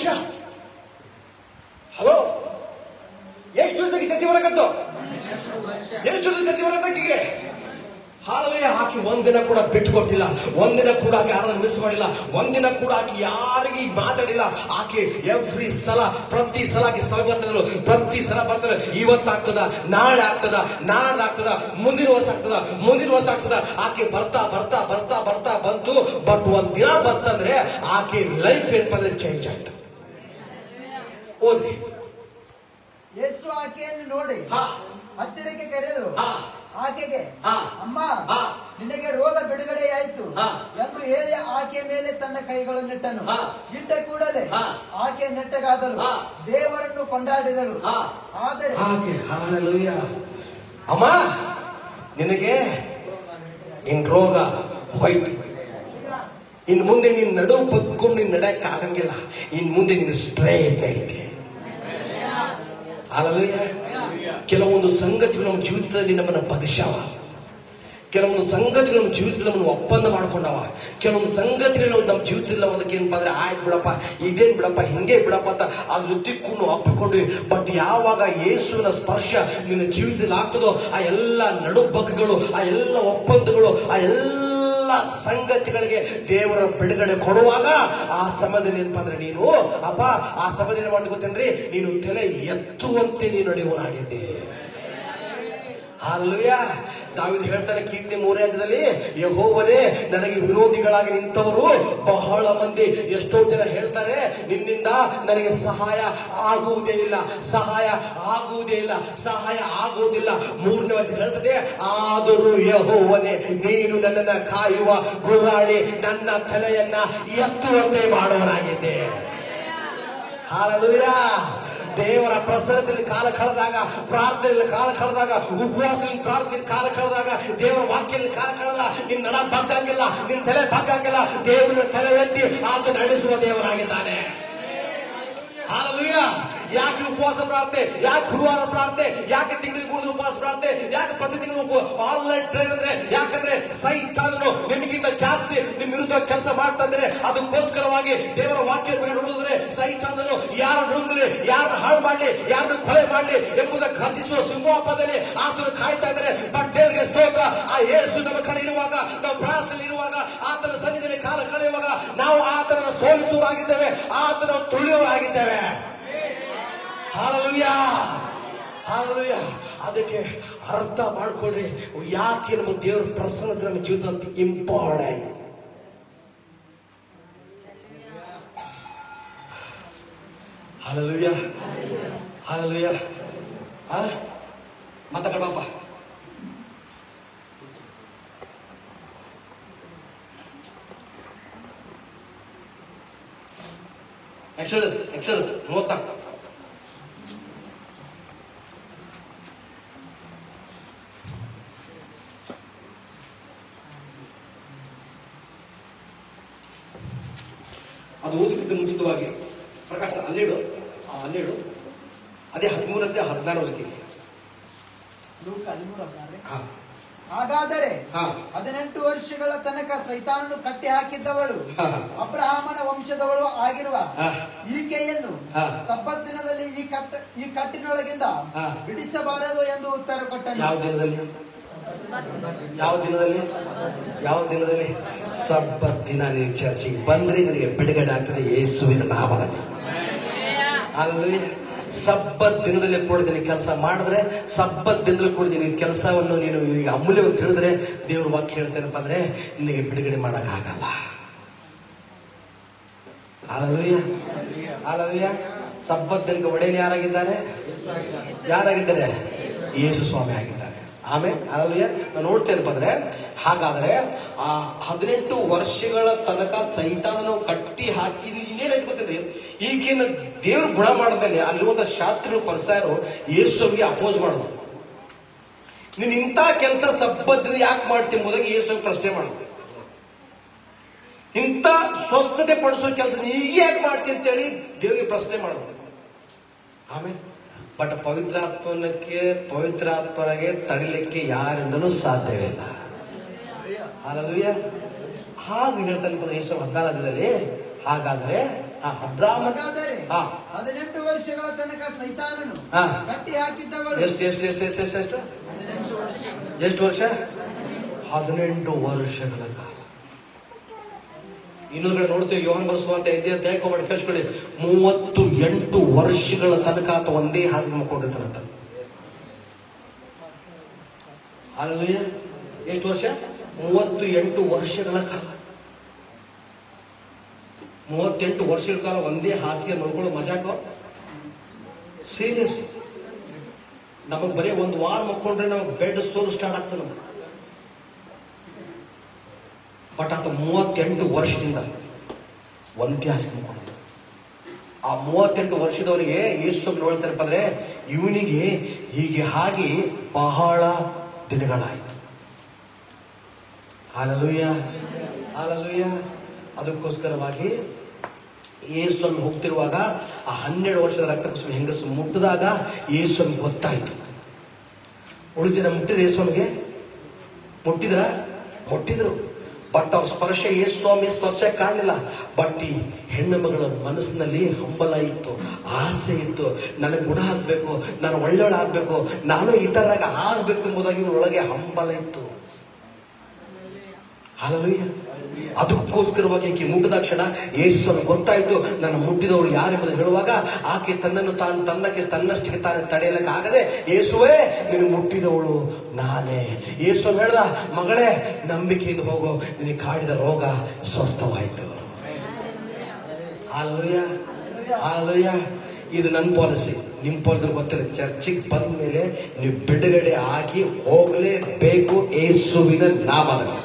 ಹಲೋ ಎಷ್ಟು ವರ್ಷಕ್ಕೆ ಚರ್ಚೆ ಬರಕತ್ತು ಎಷ್ಟು ವರ್ಷದ ಚರ್ಚೆ ಬರಕತ್ತೀಗೆ ಹಾಲಲ್ಲಿ ಆಕೆ ಒಂದಿನ ಕೂಡ ಬಿಟ್ಟುಕೊಟ್ಟಿಲ್ಲ ಒಂದಿನ ಕೂಡ ಆಕೆ ಆರಾಧನೆ ಮಿಸ್ ಮಾಡಿಲ್ಲ ಒಂದಿನ ಕೂಡ ಆಕೆ ಯಾರಿಗೆ ಮಾತಾಡಿಲ್ಲ ಆಕೆ ಎವ್ರಿ ಸಲ ಪ್ರತಿ ಸಲ ಆಕೆ ಸಭೆ ಬರ್ತಿದ್ರು ಪ್ರತಿ ಸಲ ಬರ್ತಾರೆ ಇವತ್ತಾಗ್ತದ ನಾಳೆ ಆಗ್ತದ ನಾಳೆ ಆಗ್ತದ ಮುಂದಿನ ವರ್ಷ ಆಗ್ತದ ಮುಂದಿನ ವರ್ಷ ಆಗ್ತದ ಆಕೆ ಬರ್ತಾ ಬರ್ತಾ ಬರ್ತಾ ಬರ್ತಾ ಬಂತು ಬಟ್ ಒಂದ್ ದಿನ ಬಂತಂದ್ರೆ ಆಕೆ ಲೈಫ್ ಏನಪ್ಪ ಅಂದ್ರೆ ಚೇಂಜ್ ಆಯ್ತು ಓದ್ರಿ ಯೇಸು ಆಕೆಯನ್ನು ನೋಡಿ ಹಾ ಹತ್ತಿರಕ್ಕೆ ಕರೆದು ಹಾ ಆಕೆಗೆ ಹಾ. ಅಮ್ಮ ಹಾ. ನಿನಗೆ ರೋಗ ಬಿಡುಗಡೆಯಾಯಿತು ಹಾ. ಎಂದು ಹೇಳಿ ಆಕೆ ಮೇಲೆ ತನ್ನ ಕೈಗಳನ್ನಿಟ್ಟನು ಹಾ. ಇಟ್ಟ ಕೂಡಲೇ ಹಾ. ಆಕೆ ನೆಟ್ಟಗಾದಳು ಹಾ. ದೇವರನ್ನು ಕೊಂಡಾಡಿದಳು ಹಾ. ಆದರೆ ಹಾಗೆ ಹಾಲೆಲೂಯ ಅಮ್ಮ ನಿನಗೆ ನಿನ್ ರೋಗ ಹೋಯ್ತು ಇನ್ ಮುಂದೆ ನೀನ್ ನಡು ಬಗ್ಕೊಂಡು ನೀನ್ ನಡಕ್ ಆಗಂಗಿಲ್ಲ ಇನ್ ಮುಂದೆ ನೀನು ಸ್ಟ್ರೈಟ್ ನಡೀತಿ ಹಾಲೆಲೂಯ ಕೆಲವೊಂದು ಸಂಗತಿಗಳು ನಮ್ಮ ಜೀವಿತದಲ್ಲಿ ನಮ್ಮನ್ನ ಬಗಶಾವ ಕೆಲವೊಂದು ಸಂಗತಿಗಳು ನಮ್ಮ ಜೀವಿತದಲ್ಲಿ ನಮ್ಮನ್ನು ಒಪ್ಪಂದ ಮಾಡ್ಕೊಂಡವ ಕೆಲವೊಂದು ಸಂಗತಿಗಳು ನಮ್ಮ ಜೀವಿತದಲ್ಲಿ ಅದಕ್ಕೆ ಏನಪ್ಪ ಅಂದ್ರೆ ಆಯ್ತು ಬಿಡಪ್ಪ ಇದೇನ್ ಬಿಡಪ್ಪ ಹಿಂಗೆ ಬಿಡಪ್ಪ ಅಂತ ಅದ್ರ ತಿಕ್ಕೊಂಡು ಅಪ್ಪಿಕೊಂಡ್ವಿ ಬಟ್ ಯಾವಾಗ ಯೇಸುವಿನ ಸ್ಪರ್ಶ ನಿನ್ನ ಜೀವಿತದಲ್ಲಿ ಆಗ್ತದೋ ಆ ಎಲ್ಲ ನಡುಬಗ್ಗಗಳು ಆ ಎಲ್ಲ ಒಪ್ಪಂದಗಳು ಆ ಎಲ್ಲ ಸಂಗತಿಗಳಿಗೆ ದೇವರ ಬಿಡುಗಡೆ ಕೊಡುವಾಗ ಆ ಸಮಯದಲ್ಲಿ ಏನಪ್ಪ ಅಂದ್ರೆ ನೀನು ಅಪ್ಪ ಆ ಸಮಯದಲ್ಲಿ ಮಾಡ್ಕೊತೇನ್ರಿ ನೀನು ತಲೆ ಎತ್ತುವಂತೆ ನೀನು ನಡೆಯುವನಾಗಿದ್ದೆ ಹಾಲೆಲೂಯ ದಾವಿದ ಹೇಳ್ತಾನೆ ಕೀರ್ತಿ ಮೂರನೇ ಹಂತದಲ್ಲಿ ಯಹೋವನೇ ನನಗೆ ವಿರೋಧಿಗಳಾಗಿ ನಿಂತವರು ಬಹಳ ಮಂದಿ ಎಷ್ಟೋ ಜನ ಹೇಳ್ತಾರೆ ನಿನ್ನಿಂದ ನನಗೆ ಸಹಾಯ ಆಗುವುದೇ ಇಲ್ಲ ಸಹಾಯ ಆಗುವುದೇ ಇಲ್ಲ ಸಹಾಯ ಆಗುವುದಿಲ್ಲ ಮೂರನೇ ವಚನ ಹೇಳ್ತದೆ ಆದರೂ ಯಹೋವನೇ ನೀನು ನನ್ನನ್ನ ಕಾಯುವ ಗುರಾಣಿ ನನ್ನ ತಲೆಯನ್ನ ಎತ್ತುವಂತೆ ಮಾಡುವನಾಗಿದ್ದೆ ಹಾಲೆಲೂಯ ದೇವರ ಪ್ರಸನ್ನದಲ್ಲಿ ಕಾಲ ಕಳೆದಾಗ ಪ್ರಾರ್ಥನೆಯಲ್ಲಿ ಕಾಲ ಕಳೆದಾಗ ಉಪವಾಸದಲ್ಲಿ ಪ್ರಾರ್ಥನೆ ಕಾಲ ಕಳೆದಾಗ ದೇವರ ವಾಕ್ಯದಲ್ಲಿ ಕಾಲ ಕಳೆದ ನಿನ್ನ ನಡ ಬಗ್ಗಂಗಿಲ್ಲ ನಿನ್ನ ತಲೆ ಬಗ್ಗಂಗಿಲ್ಲ ದೇವರ ತಲೆ ಎತ್ತಿ ಆತ ನಡೆಸುವ ದೇವರಾಗಿದ್ದಾನೆ ಹಾಲೆಲೂಯ ಯಾಕೆ ಉಪವಾಸ ಪ್ರಾರ್ಥನೆ ಯಾಕೆ ಗುರುವಾರ ಪ್ರಾರ್ಥನೆ ಯಾಕೆ ತಿಂಗಳಿಗೆ ಮೂರು ಉಪವಾಸ ಪ್ರಾರ್ಥನೆ ಯಾಕೆ ಪ್ರತಿ ತಿಂಗಳು ಆನ್ಲೈನ್ ಟ್ರೈನ್ ಅಂದ್ರೆ ಯಾಕಂದ್ರೆ ಸೈತಾನನು ನಿಮಗಿಂತ ಜಾಸ್ತಿ ನಿಮ್ ವಿರುದ್ಧ ಕೆಲಸ ಮಾಡ್ತಾ ಇದ್ರೆ ಅದಕ್ಕೋಸ್ಕರವಾಗಿ ದೇವರ ವಾಕ್ಯ ಬಗ್ಗೆ ನೋಡಿದ್ರೆ ಸೈತಾನನು ಯಾರ ನುಂಗಲಿ ಯಾರನ್ನ ಹಾಳು ಮಾಡ್ಲಿ ಯಾರನ್ನ ಕೊಲೆ ಮಾಡ್ಲಿ ಎಂಬುದ ಖರ್ಚಿಸುವ ಸಿಂಹಾಪದಲ್ಲಿ ಆತನು ಕಾಯ್ತಾ ಇದ್ದಾರೆ ಬಟ್ ದೇವರಿಗೆ ಸ್ತೋತ್ರ ಆ ಯೇಸು ನಮ್ಮ ಕಡೆ ಇರುವಾಗ ನಾವು ಪ್ರಾರ್ಥನೆ ಇರುವಾಗ ಆತನ ಸನ್ನಿಧಿಯಲ್ಲಿ ಕಾಲ ಕಳೆಯುವಾಗ ನಾವು ಆತನ ಸೋಲಿಸುವರಾಗಿದ್ದೇವೆ ಆತನ ತುಳಿಯುವರಾಗಿದ್ದೇವೆ ಹಾಲಲುಯ್ಯ ಹಾಲಲುಯ್ಯ ಅದಕ್ಕೆ ಅರ್ಥ ಮಾಡ್ಕೊಳ್ರಿ ಯಾಕೆ ನಮ್ಮ ದೇವರ ಪ್ರಸನ್ನತೆ ನಮ್ಮ ಜೀವಿತ ಇಂಪಾರ್ಟೆಂಟ್ ಹಾಲಲುಯ್ಯ ಹಾಲಲುಯ್ಯ ಹಾ ಮತ್ತ ಕಡಪ್ಪ ಎಕ್ಸಡಸ್ ಎಕ್ಸಡಸ್ ಮೂವತ್ತಾರು ಅದು ಓದಕ್ಕಿಂತ ಮುಂಚಿತವಾಗಿ ಪ್ರಕಾಶ ಅಲ್ಲೇಡು ಆ ಅಲ್ಲೇಡು ಅದೇ ಹದಿಮೂರಂತೆ ಹದಿನಾರು ಓದ್ತೀನಿ ಲೂಕ ಹದಿಮೂರು ಹದಿನಾರು. ಹಾ ಹಾಗಾದರೆ ಹಾ ಹದಿನೆಂಟು ವರ್ಷಗಳ ತನಕ ಸೈತಾನನು ಕಟ್ಟಿ ಹಾಕಿದ್ದವಳು ಹಾ. ಅಬ್ರಹಾಮನ ವಂಶದವಳು ಆಗಿರುವ ಹಾ. ಈಕೆಯನ್ನು ಹಾ. ಸಬ್ಬತ್ ದಿನದಲ್ಲಿ ಈ ಕಟ್ಟ ಈ ಕಟ್ಟಿನೊಳಗಿಂದ ಹಾ. ಬಿಡಿಸಬಾರದು ಎಂದು ಉತ್ತರ ಕೊಟ್ಟನು ಯಾವ ದಿನದಲ್ಲಿ ಯಾವ ದಿನದಲ್ಲಿ ಯಾವ ದಿನದಲ್ಲಿ ಸಬ್ಬತ್ ದಿನ ನೀವು ಚರ್ಚಿಗೆ ಬಂದ್ರೆ ನಿನಗೆ ಬಿಡುಗಡೆ ಆಗ್ತದೆ ಯೇಸುವಿನ ನಾಮದಲ್ಲಿ ಅಲ್ಲಿ ಸಬ್ಬತ್ ದಿನದಲ್ಲಿ ಕೂಡ ನೀನು ಕೆಲಸ ಮಾಡಿದ್ರೆ ಸಬ್ಬತ್ ದಿನದಲ್ಲಿ ಕೂಡ ನೀನು ಕೆಲಸವನ್ನು ನೀನು ಈಗ ಅಮೂಲ್ಯವನ್ನು ತಿಳಿದ್ರೆ ದೇವ್ರ ವಾಕ್ಯ ಹೇಳ್ತೇನಪ್ಪ ಅಂದ್ರೆ ನಿನಗೆ ಬಿಡುಗಡೆ ಆಗಲ್ಲ ಅಲಲುಯ್ಯ ಅಲಲುಯ್ಯ ಸಬ್ಬತ್ ದಿನಕ್ಕೆ ಒಡೆಯಲು ಯಾರಾಗಿದ್ದಾರೆ ಯಾರಾಗಿದ್ದಾರೆ ಯೇಸು ಸ್ವಾಮಿ ಆಗಿದ್ದಾರೆ ಆಮೇಲೆ ಅಲಲುಯ್ಯ ನಾನು ನೋಡ್ತೇನಪ್ಪ ಅಂದ್ರೆ ಹಾಗಾದ್ರೆ ಆ ಹದಿನೆಂಟು ವರ್ಷಗಳ ತನಕ ಸೈತಾನನು ಕಟ್ಟಿ ಹಾಕಿ ಇದು ಇನ್ನೇನಾಯ್ತು ಗೊತ್ತಿದ್ರಿ ಈಗಿನ ದೇವ್ರ ಗುಣ ಮಾಡಿದ್ಮೇಲೆ ಅಲ್ಲಿರುವಂತ ಶಾಸ್ತ್ರ ಪರಿಸರು ಯೇಸುವಿಗೆ ಅಪೋಸ್ ಮಾಡೋದು ನೀನ್ ಇಂಥ ಕೆಲಸ ಸಬ್ಬದ್ದ ಯಾಕೆ ಮಾಡ್ತೀನಿ ಮೊದಲಿಗೆ ಯೇಸು ಪ್ರಶ್ನೆ ಮಾಡೋದು ಇಂಥ ಸ್ವಸ್ಥತೆ ಪಡಿಸೋ ಕೆಲಸ ಈಗ ಯಾಕೆ ಮಾಡ್ತೀನಿ ಅಂತೇಳಿ ದೇವರಿಗೆ ಪ್ರಶ್ನೆ ಮಾಡೋದು ಆಮೇಲೆ ಬಟ್ ಪವಿತ್ರಾತ್ಮನಕ್ಕೆ ಪವಿತ್ರಾತ್ಮನಿಗೆ ತಡಿಲಿಕ್ಕೆ ಯಾರಿಂದಲೂ ಸಾಧ್ಯವಿಲ್ಲ ಹಾಲಲುಯ್ಯ ಹಾಗೆ ಹೇಳ್ತಾನೆ ಯೇಸು ಹದಿನಾರದಲ್ಲಿ ಹಾಗಾದ್ರೆ ಆ ಅಬ್ರಾಹ್ಮಣ ಹಾಗಾದರೆ ಹಾ ಹದಿನೆಂಟು ವರ್ಷಗಳ ತನಕ ಸೈತಾನನು ಹಾ. ಕಟ್ಟಿ ಹಾಕಿದ್ದವಳು ಎಷ್ಟು ಎಷ್ಟು ಎಷ್ಟು ಎಷ್ಟು ಎಷ್ಟು ಎಷ್ಟು ಹದಿನೆಂಟು ವರ್ಷ ಎಷ್ಟು ವರ್ಷ ಹದಿನೆಂಟು ವರ್ಷಗಳ ಕಾಲ ಇನ್ನೊಂದು ಕಡೆ ನೋಡ್ತೀವಿ ಯೋಹನ್ ಬರೆಸುವಂತ ಎದ್ದೆ ಅಂತ ಮಾಡಿ ಕೇಳಿಸ್ಕೊಳ್ಳಿ ಮೂವತ್ತು ಎಂಟು ವರ್ಷಗಳ ತನಕ ಆತ ಒಂದೇ ಹಾಸಿಗೆ ಮಕ್ಕೊಂಡಿರ್ತಾನಂತ ಅಲ್ಲಯ್ಯ ಎಷ್ಟು ವರ್ಷ ಮೂವತ್ತು ಎಂಟು ವರ್ಷಗಳ ಕಾಲ ಮೂವತ್ತೆಂಟು ವರ್ಷಗಳ ಕಾಲ ಒಂದೇ ಹಾಸಿಗೆ ಮಲ್ಕೊಳ್ಳೋ ಮಜಾಕ ಸೀರಿಯಸ್ ನಮಗೆ ಬರೀ ಒಂದು ವಾರ ಮಕ್ಕೊಂಡ್ರೆ ನಮಗೆ ಬೆಡ್ ಸೋಲು ಸ್ಟಾರ್ಟ್ ಆಗ್ತದೆ ನಮಗೆ ಬಟ್ ಆತ ಮೂವತ್ತೆಂಟು ವರ್ಷದಿಂದ ಒಂದೇ ಹಾಸಿಗೆ ಮಕ್ಕೊಂಡಿದ್ದ ಆ ಮೂವತ್ತೆಂಟು ವರ್ಷದವರಿಗೆ ಯೇಸು ನೋಡ್ತಾರಪ್ಪ ಅಂದ್ರೆ ಇವನಿಗೆ ಹೀಗೆ ಆಗಿ ಬಹಳ ದಿನಗಳಾಯಿತು ಹಾಲಲುಯ್ಯ ಹಾಲಲುಯ್ಯ ಅದಕ್ಕೋಸ್ಕರವಾಗಿ ಯೇಸುವನ್ನು ಹೋಗ್ತಿರುವಾಗ ಆ ಹನ್ನೆರಡು ವರ್ಷದ ರಕ್ತಕುಸುಮ ಹೆಂಗಸು ಮುಟ್ಟಿದಾಗ ಯೇಸುವಿಗೆ ಗೊತ್ತಾಯಿತು ಉಳಿದ ಜನ ಮುಟ್ಟಿದ ಯೇಸುವಿಗೆ ಮುಟ್ಟಿದ್ರ ಮುಟ್ಟಿದ್ರು ಬಟ್ ಅವ್ರ ಸ್ಪರ್ಶ ಯೇಸು ಸ್ವಾಮಿ ಸ್ಪರ್ಶ ಕಾಣಲಿಲ್ಲ ಬಟ್ ಈ ಹೆಣ್ಣು ಮಗಳ ಮನಸ್ಸಿನಲ್ಲಿ ಹಂಬಲ ಇತ್ತು ಆಸೆ ಇತ್ತು ನನಗೆ ಗುಣ ಆಗ್ಬೇಕು ನಾನು ಒಳ್ಳೆಯವಳು ಆಗ್ಬೇಕು ನಾನು ಈ ಥರ ಆಗ್ಬೇಕು ಎಂಬುದಾಗಿ ಒಳಗೆ ಹಂಬಲ ಇತ್ತು ಹಾಲಲುಯ್ಯ ಅದಕ್ಕೋಸ್ಕರವಾಗಿ ಆಕೆ ಮುಟ್ಟಿದ ಕ್ಷಣ ಯೇಸುವನ್ನು ಗೊತ್ತಾಯಿತು ನನ್ನ ಮುಟ್ಟಿದವಳು ಯಾರೆಂಬುದು ಹೇಳುವಾಗ ಆಕೆ ತನ್ನನ್ನು ತಾನು ತನ್ನಕ್ಕೆ ತನ್ನಷ್ಟಕ್ಕೆ ತಾನು ತಡೆಯಲಿಕ್ಕೆ ಆಗದೆ ಯೇಸುವೇ ನೀನು ಮುಟ್ಟಿದವಳು ನಾನೇ ಯೇಸು ಹೇಳ್ದ ಮಗಳೇ ನಂಬಿಕೆಯಿಂದ ಹೋಗೋ ನಿನಗೆ ಕಾಡಿದ ರೋಗ ಸ್ವಸ್ಥವಾಯಿತು ಹಾಲಲುಯ್ಯ ಹಾಲಲುಯ್ಯ ಇದು ನನ್ನ ಪಾಲಿಸಿ ನಿಮ್ಮ ಪಾಲಿಸಿ ಗೊತ್ತಿಲ್ಲ ಚರ್ಚಿಗೆ ಬಂದ ಮೇಲೆ ನೀವು ಬಿಡುಗಡೆ ಆಗಿ ಹೋಗಲೇಬೇಕು ಏಸುವಿನ ನಾಮದಲ್ಲಿ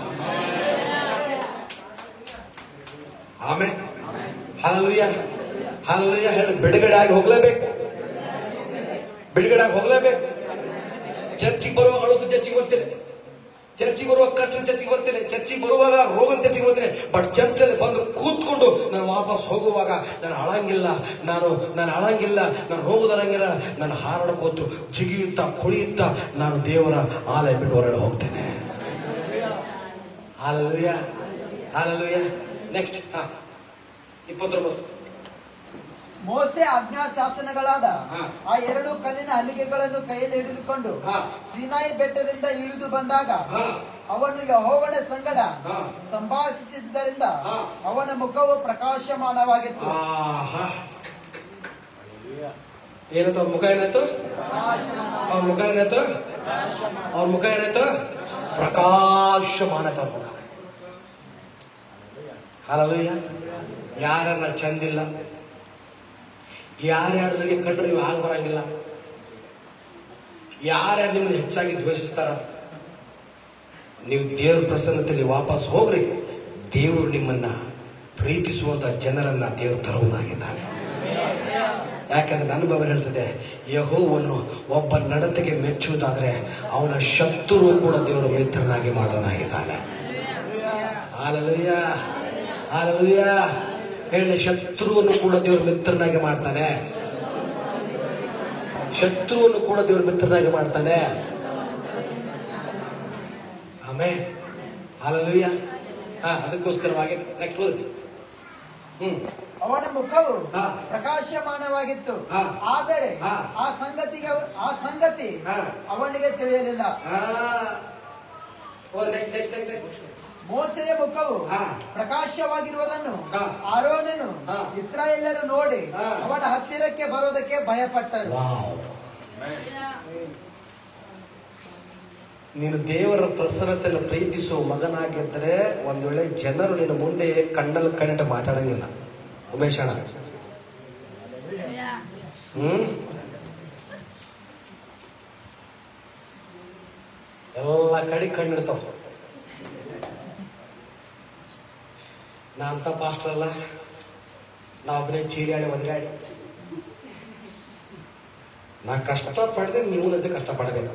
ಆಮೇಲೆ ಹಾಲಲುಯ್ಯ ಹಾಲಲುಯ್ಯ ಹೇಳಿ ಬಿಡುಗಡೆ ಆಗಿ ಹೋಗ್ಲೇಬೇಕು ಬಿಡುಗಡೆ ಆಗಿ ಹೋಗ್ಲೇಬೇಕು ಚರ್ಚಿಗೆ ಬರುವಾಗ ಅಳುದು ಚರ್ಚಿಗೆ ಬರ್ತೇನೆ ಚರ್ಚಿಗೆ ಬರುವಾಗ ಕಷ್ಟ ಚರ್ಚಿಗೆ ಬರ್ತೇನೆ ಚರ್ಚಿಗೆ ಬರುವಾಗ ರೋಗದ ಚರ್ಚಿಗೆ ಬರ್ತೇನೆ ಬಟ್ ಚರ್ಚಲ್ಲಿ ಬಂದು ಕೂತ್ಕೊಂಡು ನಾನು ವಾಪಸ್ ಹೋಗುವಾಗ ನಾನು ಅಳಂಗಿಲ್ಲ ನಾನು ನಾನು ಅಳಂಗಿಲ್ಲ ನಾನು ರೋಗದರಂಗಿಲ್ಲ ನಾನು ಹಾರಾಡ್ಕೋತು ಜಿಗಿಯುತ್ತಾ ಕುಣಿಯುತ್ತಾ ನಾನು ದೇವರ ಆಲಯ ಬಿಟ್ಟು ಹೊರಗಡೆ ಹೋಗ್ತೇನೆ ಹಾಲಲುಯ್ಯ ಹಾಲಲುಯ್ಯ ನೆಕ್ಸ್ಟ್ ಹಾ ಇಪ್ಪತ್ತೊಂಬತ್ತು ಮೋಸೆ ಆಜ್ಞಾ ಶಾಸನಗಳಾದ ಹಾ. ಆ ಎರಡು ಕಲ್ಲಿನ ಹಲಿಗೆಗಳನ್ನು ಕೈಯಲ್ಲಿ ಹಿಡಿದುಕೊಂಡು ಹಾ. ಸೀನಾಯಿ ಬೆಟ್ಟದಿಂದ ಇಳಿದು ಬಂದಾಗ ಹಾ. ಅವನು ಯಹೋವನ ಸಂಗಡ ಹಾ. ಸಂಭಾಷಿಸಿದ್ದರಿಂದ ಹಾ. ಅವನ ಮುಖವು ಪ್ರಕಾಶಮಾನವಾಗಿತ್ತು ಆಹಾ ಏನಾಯ್ತು ಅವ್ರ ಮುಖ ಏನಾಯ್ತು ಅವ್ರ ಮುಖ ಏನಾಯ್ತು ಅವ್ರ ಮುಖ ಏನಾಯ್ತು ಪ್ರಕಾಶಮಾನತ ಅವ್ರ ಮುಖ ಹಾಲಲ್ಲಯ್ಯ ಯಾರನ್ನ ಚಂದಿಲ್ಲ ಯಾರ್ಯಾರಿಗೆ ಕಂಡ್ರೆ ನೀವು ಆಗ ಬರಂಗಿಲ್ಲ ಯಾರ್ಯಾರು ನಿಮ್ಮನ್ನು ಹೆಚ್ಚಾಗಿ ದ್ವೇಷಿಸ್ತಾರ ನೀವು ದೇವ್ರ ಪ್ರಸನ್ನತೆಯಲ್ಲಿ ವಾಪಸ್ ಹೋಗ್ರಿ ದೇವರು ನಿಮ್ಮನ್ನ ಪ್ರೀತಿಸುವಂತ ಜನರನ್ನ ದೇವರು ತರುವನಾಗಿದ್ದಾನೆ ಯಾಕಂದ್ರೆ ನನ್ನ ಬಾಬಾ ಹೇಳ್ತದೆ ಯಹೋವನು ಒಬ್ಬ ನಡತೆಗೆ ಮೆಚ್ಚುವುದಾದ್ರೆ ಅವನ ಶತ್ರು ಕೂಡ ದೇವರ ಮಿತ್ರನಾಗಿ ಮಾಡೋನಾಗಿದ್ದಾನೆ ಹಾಲಲುಯ್ಯ ಹಾಲಲುಯ್ಯ ಹೇಳಿ ಶತ್ರುವನ್ನು ಕೂಡ ದೇವರ ಮಿತ್ರನಾಗಿ ಮಾಡ್ತಾನೆ ಶತ್ರುವನ್ನು ಕೂಡ ದೇವರ ಮಿತ್ರನಾಗಿ ಮಾಡ್ತಾನೆ ಆಮೇಲೆ ಹಾಲಲುಯ್ಯ ಹಾ ಅದಕ್ಕೋಸ್ಕರವಾಗಿ ನೆಕ್ಸ್ಟ್ ಓದಿ ಹ್ಮ್ ಅವನ ಮುಖವು ಹಾ. ಪ್ರಕಾಶಮಾನವಾಗಿತ್ತು ಹಾ. ಆದರೆ ಹಾ. ಆ ಸಂಗತಿಗೆ ಆ ಸಂಗತಿ ಹಾ. ಅವನಿಗೆ ತಿಳಿಯಲಿಲ್ಲ ಆ ಓ ನೆಕ್ಸ್ಟ್ ನೆಕ್ಸ್ಟ್ ನೆಕ್ಸ್ಟ್ ಮೋಸೆಯ ಮುಖವು ಹಾ. ಪ್ರಕಾಶವಾಗಿರುವುದನ್ನು ಹಾ. ಆರೋನನು ಹಾ. ಇಸ್ರಾಯೇಲರು ನೋಡಿ ಹಾ. ಅವನ ಹತ್ತಿರಕ್ಕೆ ಬರೋದಕ್ಕೆ ಭಯಪಟ್ಟರು ವಾವ್ ನೀನು ದೇವರ ಪ್ರಸನ್ನತೆಯನ್ನು ಪ್ರೀತಿಸುವ ಮಗನಾಗಿದ್ದರೆ ಒಂದು ವೇಳೆ ಜನರು ನಿನ್ನ ಮುಂದೆ ಕಣ್ಣಲ್ಲಿ ಕಣ್ಣಿಟ್ಟು ಮಾತಾಡಂಗಿಲ್ಲ ಉಮೇಶ್ ಅಣ್ಣ ಹ್ಮ್ ಎಲ್ಲ ಕಡೆ ಕಣ್ಣಿಡ್ತಾವ ನಾ ಅಂತ ಪಾಸ್ಟರ್ ಅಲ್ಲ ನಾ ಒಬ್ಬನೇ ಚೀರಿಯಾಡಿ ಒದರಾಡಿ ನಾ ಕಷ್ಟ ಪಡೆದ್ರೆ ನೀವು ನಂತೆ ಕಷ್ಟ ಪಡಬೇಕು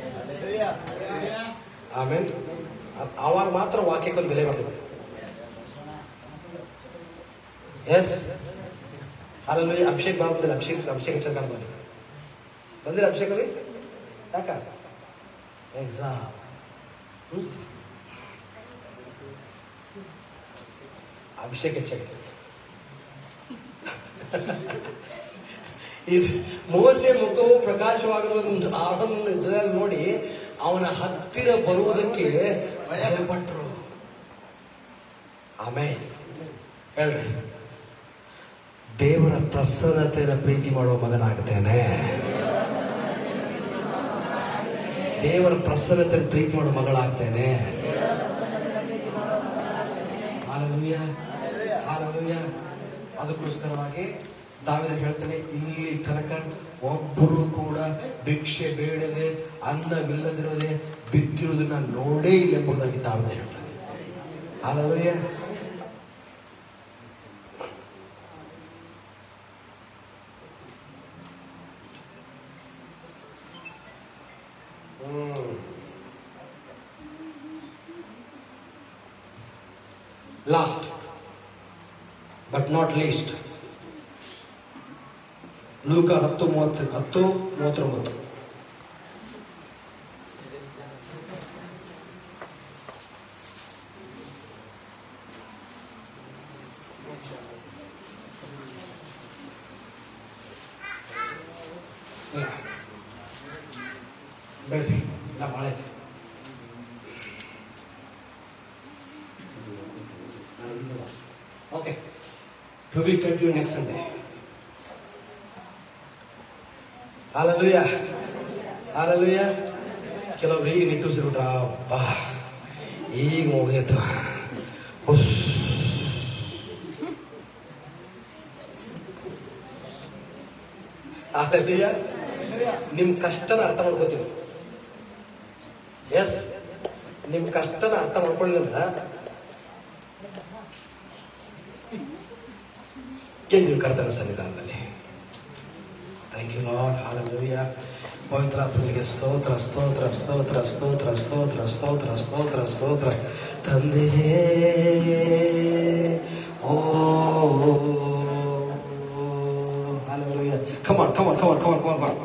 ಆಮೇಲೆ ಅ- ಆವಾಗ ಮಾತ್ರ ವಾಕ್ಯಕ್ಕೊಂದು ಬೆಲೆ ಬರ್ತದೆ ಎಸ್ ಅಲ್ಲಿ ಅಭಿಷೇಕ್ ಬಾಬು ಬಂದಿಲ್ಲ ಅಭಿಷೇಕ್ ಅಭಿಷೇಕ್ ಚಂದ್ರ ಬಂದಿಲ್ಲ ಬಂದಿಲ್ಲ ಅಭಿಷೇಕ್ ಅವಿ ಯಾಕ ಎಕ್ಸಾಮ್ ಅಭಿಷೇಕ್ ಹೆಚ್ಚಾಗಿದೆ ಈ ಮೋಸೆ ಮುಖವು ಪ್ರಕಾಶವಾಗಿರುವ ಆಹನ್ ಇಸ್ರಾಯೇಲ್ ನೋಡಿ ಅವನ ಹತ್ತಿರ ಬರುವುದಕ್ಕೆ ಭಯಪಟ್ಟರು ಆಮೇಲೆ ಹೇಳ್ರಿ ದೇವರ ಪ್ರಸನ್ನತೆಯನ್ನು ಪ್ರೀತಿ ಮಾಡುವ ಮಗನಾಗ್ತೇನೆ ದೇವರ ಪ್ರಸನ್ನತೆಯನ್ನು ಪ್ರೀತಿ ಮಾಡುವ ಮಗಳಾಗ್ತೇನೆ ಹಾಲೆಲೂಯ ಹಾಲೆಲೂಯ ಅದಕ್ಕೋಸ್ಕರವಾಗಿ ದಾವಿದ ಹೇಳ್ತಾನೆ ಇಲ್ಲಿ ತನಕ ಒಬ್ಬರು ಕೂಡ ಭಿಕ್ಷೆ ಬೇಡದೆ ಅನ್ನವಿಲ್ಲದಿರದೆ ಬಿದ್ದಿರುವುದನ್ನ ನೋಡೇ ಇಲ್ಲ ಎಂಬುದಾಗಿ ದಾವಿದ ಹೇಳ್ತಾನೆ ಹಾಲೆಲೂಯ ಹ್ಮ್ ಲಾಸ್ಟ್ ಬಟ್ ನಾಟ್ ಲೀಸ್ಟ್ ಲೂಕ ಹತ್ತು ಮೂವತ್ತು ಹತ್ತು ಮೂವತ್ತೊಂಬತ್ತು ಇಲ್ಲ. ಬೇಡ್ರಿ ಇಲ್ಲ ಭಾಳ ಐತೆ okay to be continue next Sunday hallelujah hallelujah ಕೆಲವ್ರು ಈಗ ನಿಟ್ಟುಸಿರ್ಬಿಟ್ರ ಬಾ ಈಗ ಮುಗಿಯಿತು ಹುಸ್ ಹಾಲಲುಯ ನಿಮ್ಮ ಕಷ್ಟನ ಅರ್ಥ ಮಾಡ್ಕೋತೀವಿ ಎಸ್ ನಿಮ್ಮ ಕಷ್ಟನ ಅರ್ಥ ಮಾಡ್ಕೊಳ್ಳಿಲ್ಲ ಎಂದು ಕರ್ತನ ಸನ್ನಿಧಾನದಲ್ಲಿ ಥ್ಯಾಂಕ್ ಯು ಲಾರ್ಡ್ ಹಾಲೆಲೂಯ ಪವಿತ್ರಾತ್ಮನಿಗೆ ಸ್ತೋತ್ರ ಸ್ತೋತ್ರ ಸ್ತೋತ್ರ ಸ್ತೋತ್ರ ಸ್ತೋತ್ರ ಸ್ತೋತ್ರ ಸ್ತೋತ್ರ ಸ್ತೋತ್ರ ತಂದೆಯೇ ಓ hallelujah come on come on come on come on come on come on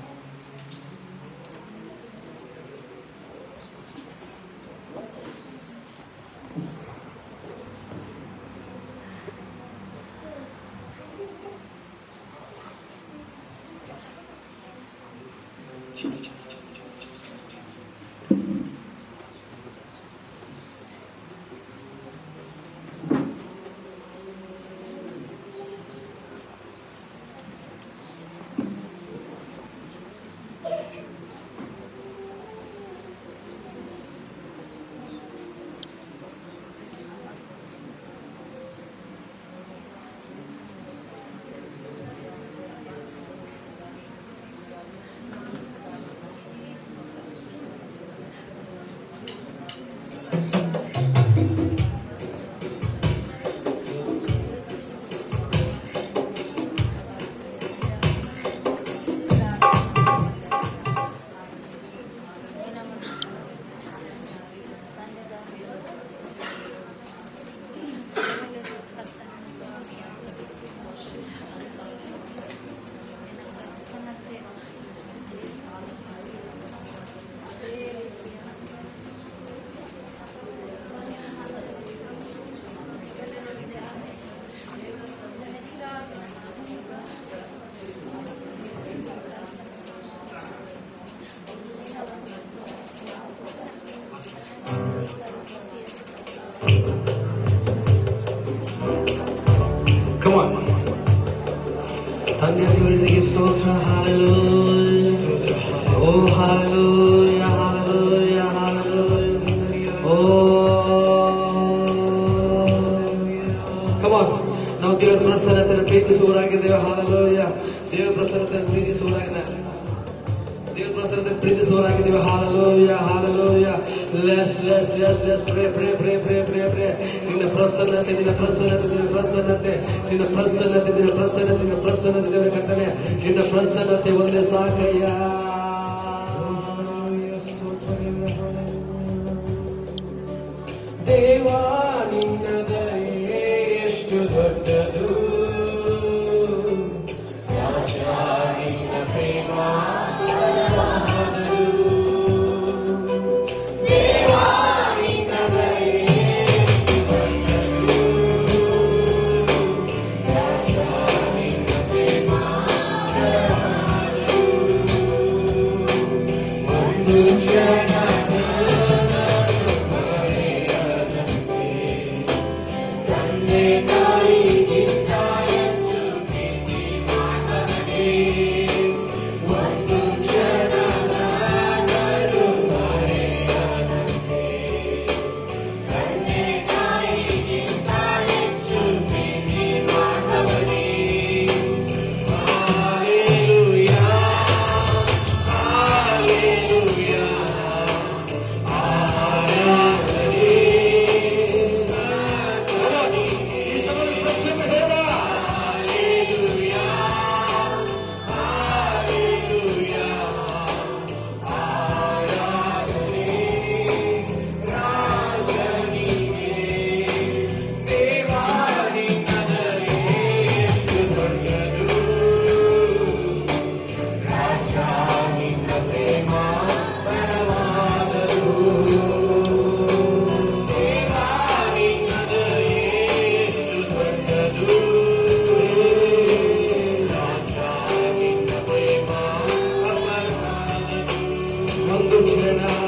Come on. ತಂದೆ ದೇವರಿಗೆ ಸ್ತೋತ್ರ ಹಾಲೆಲೂಯ ಓ ಹಾಲೆಲೂಯ ಹಾಲೆಲೂಯ ಹಾಲೆಲೂಯ ಓ ಕಮಾನ್ ನಾವು ದೇವರ ಪ್ರಸನ್ನತೆಯನ್ನು ಪ್ರೀತಿಸುವರಾಗಿದ್ದೇವೆ ಹಾಲೆಲೂಯ ದೇವರ ಪ್ರಸನ್ನತೆಯನ್ನು ಪ್ರೀತಿಸುವರಾಗಿದ್ದೇವೆ ದೇವರ ಪ್ರಸನ್ನತೆ ಪ್ರೀತಿಸುವರಾಗಿದ್ದೇವೆ hallelujah hallelujah let's let's let's let's pray pray pray pray pray pray ನಿನ್ನ ಪ್ರಸನ್ನತೆ ನಿನ್ನ ಪ್ರಸನ್ನತೆ ನಿನ್ನ ಪ್ರಸನ್ನತೆ ನಿನ್ನ ಪ್ರಸನ್ನತೆ ನಿನ್ನ ಪ್ರಸನ್ನತೆ ನಿನ್ನ ಪ್ರಸನ್ನತೆ ದೇವರ ಕರ್ತನೆ ನಿನ್ನ ಪ್ರಸನ್ನತೆ ಒಂದೇ ಸಾಕಯ್ಯ ದೇವಾ ನಿನ್ನ ದಯೆ ಎಷ್ಟು ದೊಡ್ಡದು ರಾಜ ನಿನ್ನ ಪ್ರೇಮ ಮಹದು. ದೇವಾ ನಿನ್ನ ದಯೆ ಎಷ್ಟು ದೊಡ್ಡದು. ರಾಜ ನಿನ್ನ ಪ್ರೇಮ ಮಹದು. ಈ ಸಮಯದಲ್ಲಿ ಪ್ರತಿಯೊಬ್ಬ ಹೇಳುವ ಒಂದು ಕ್ಷಣ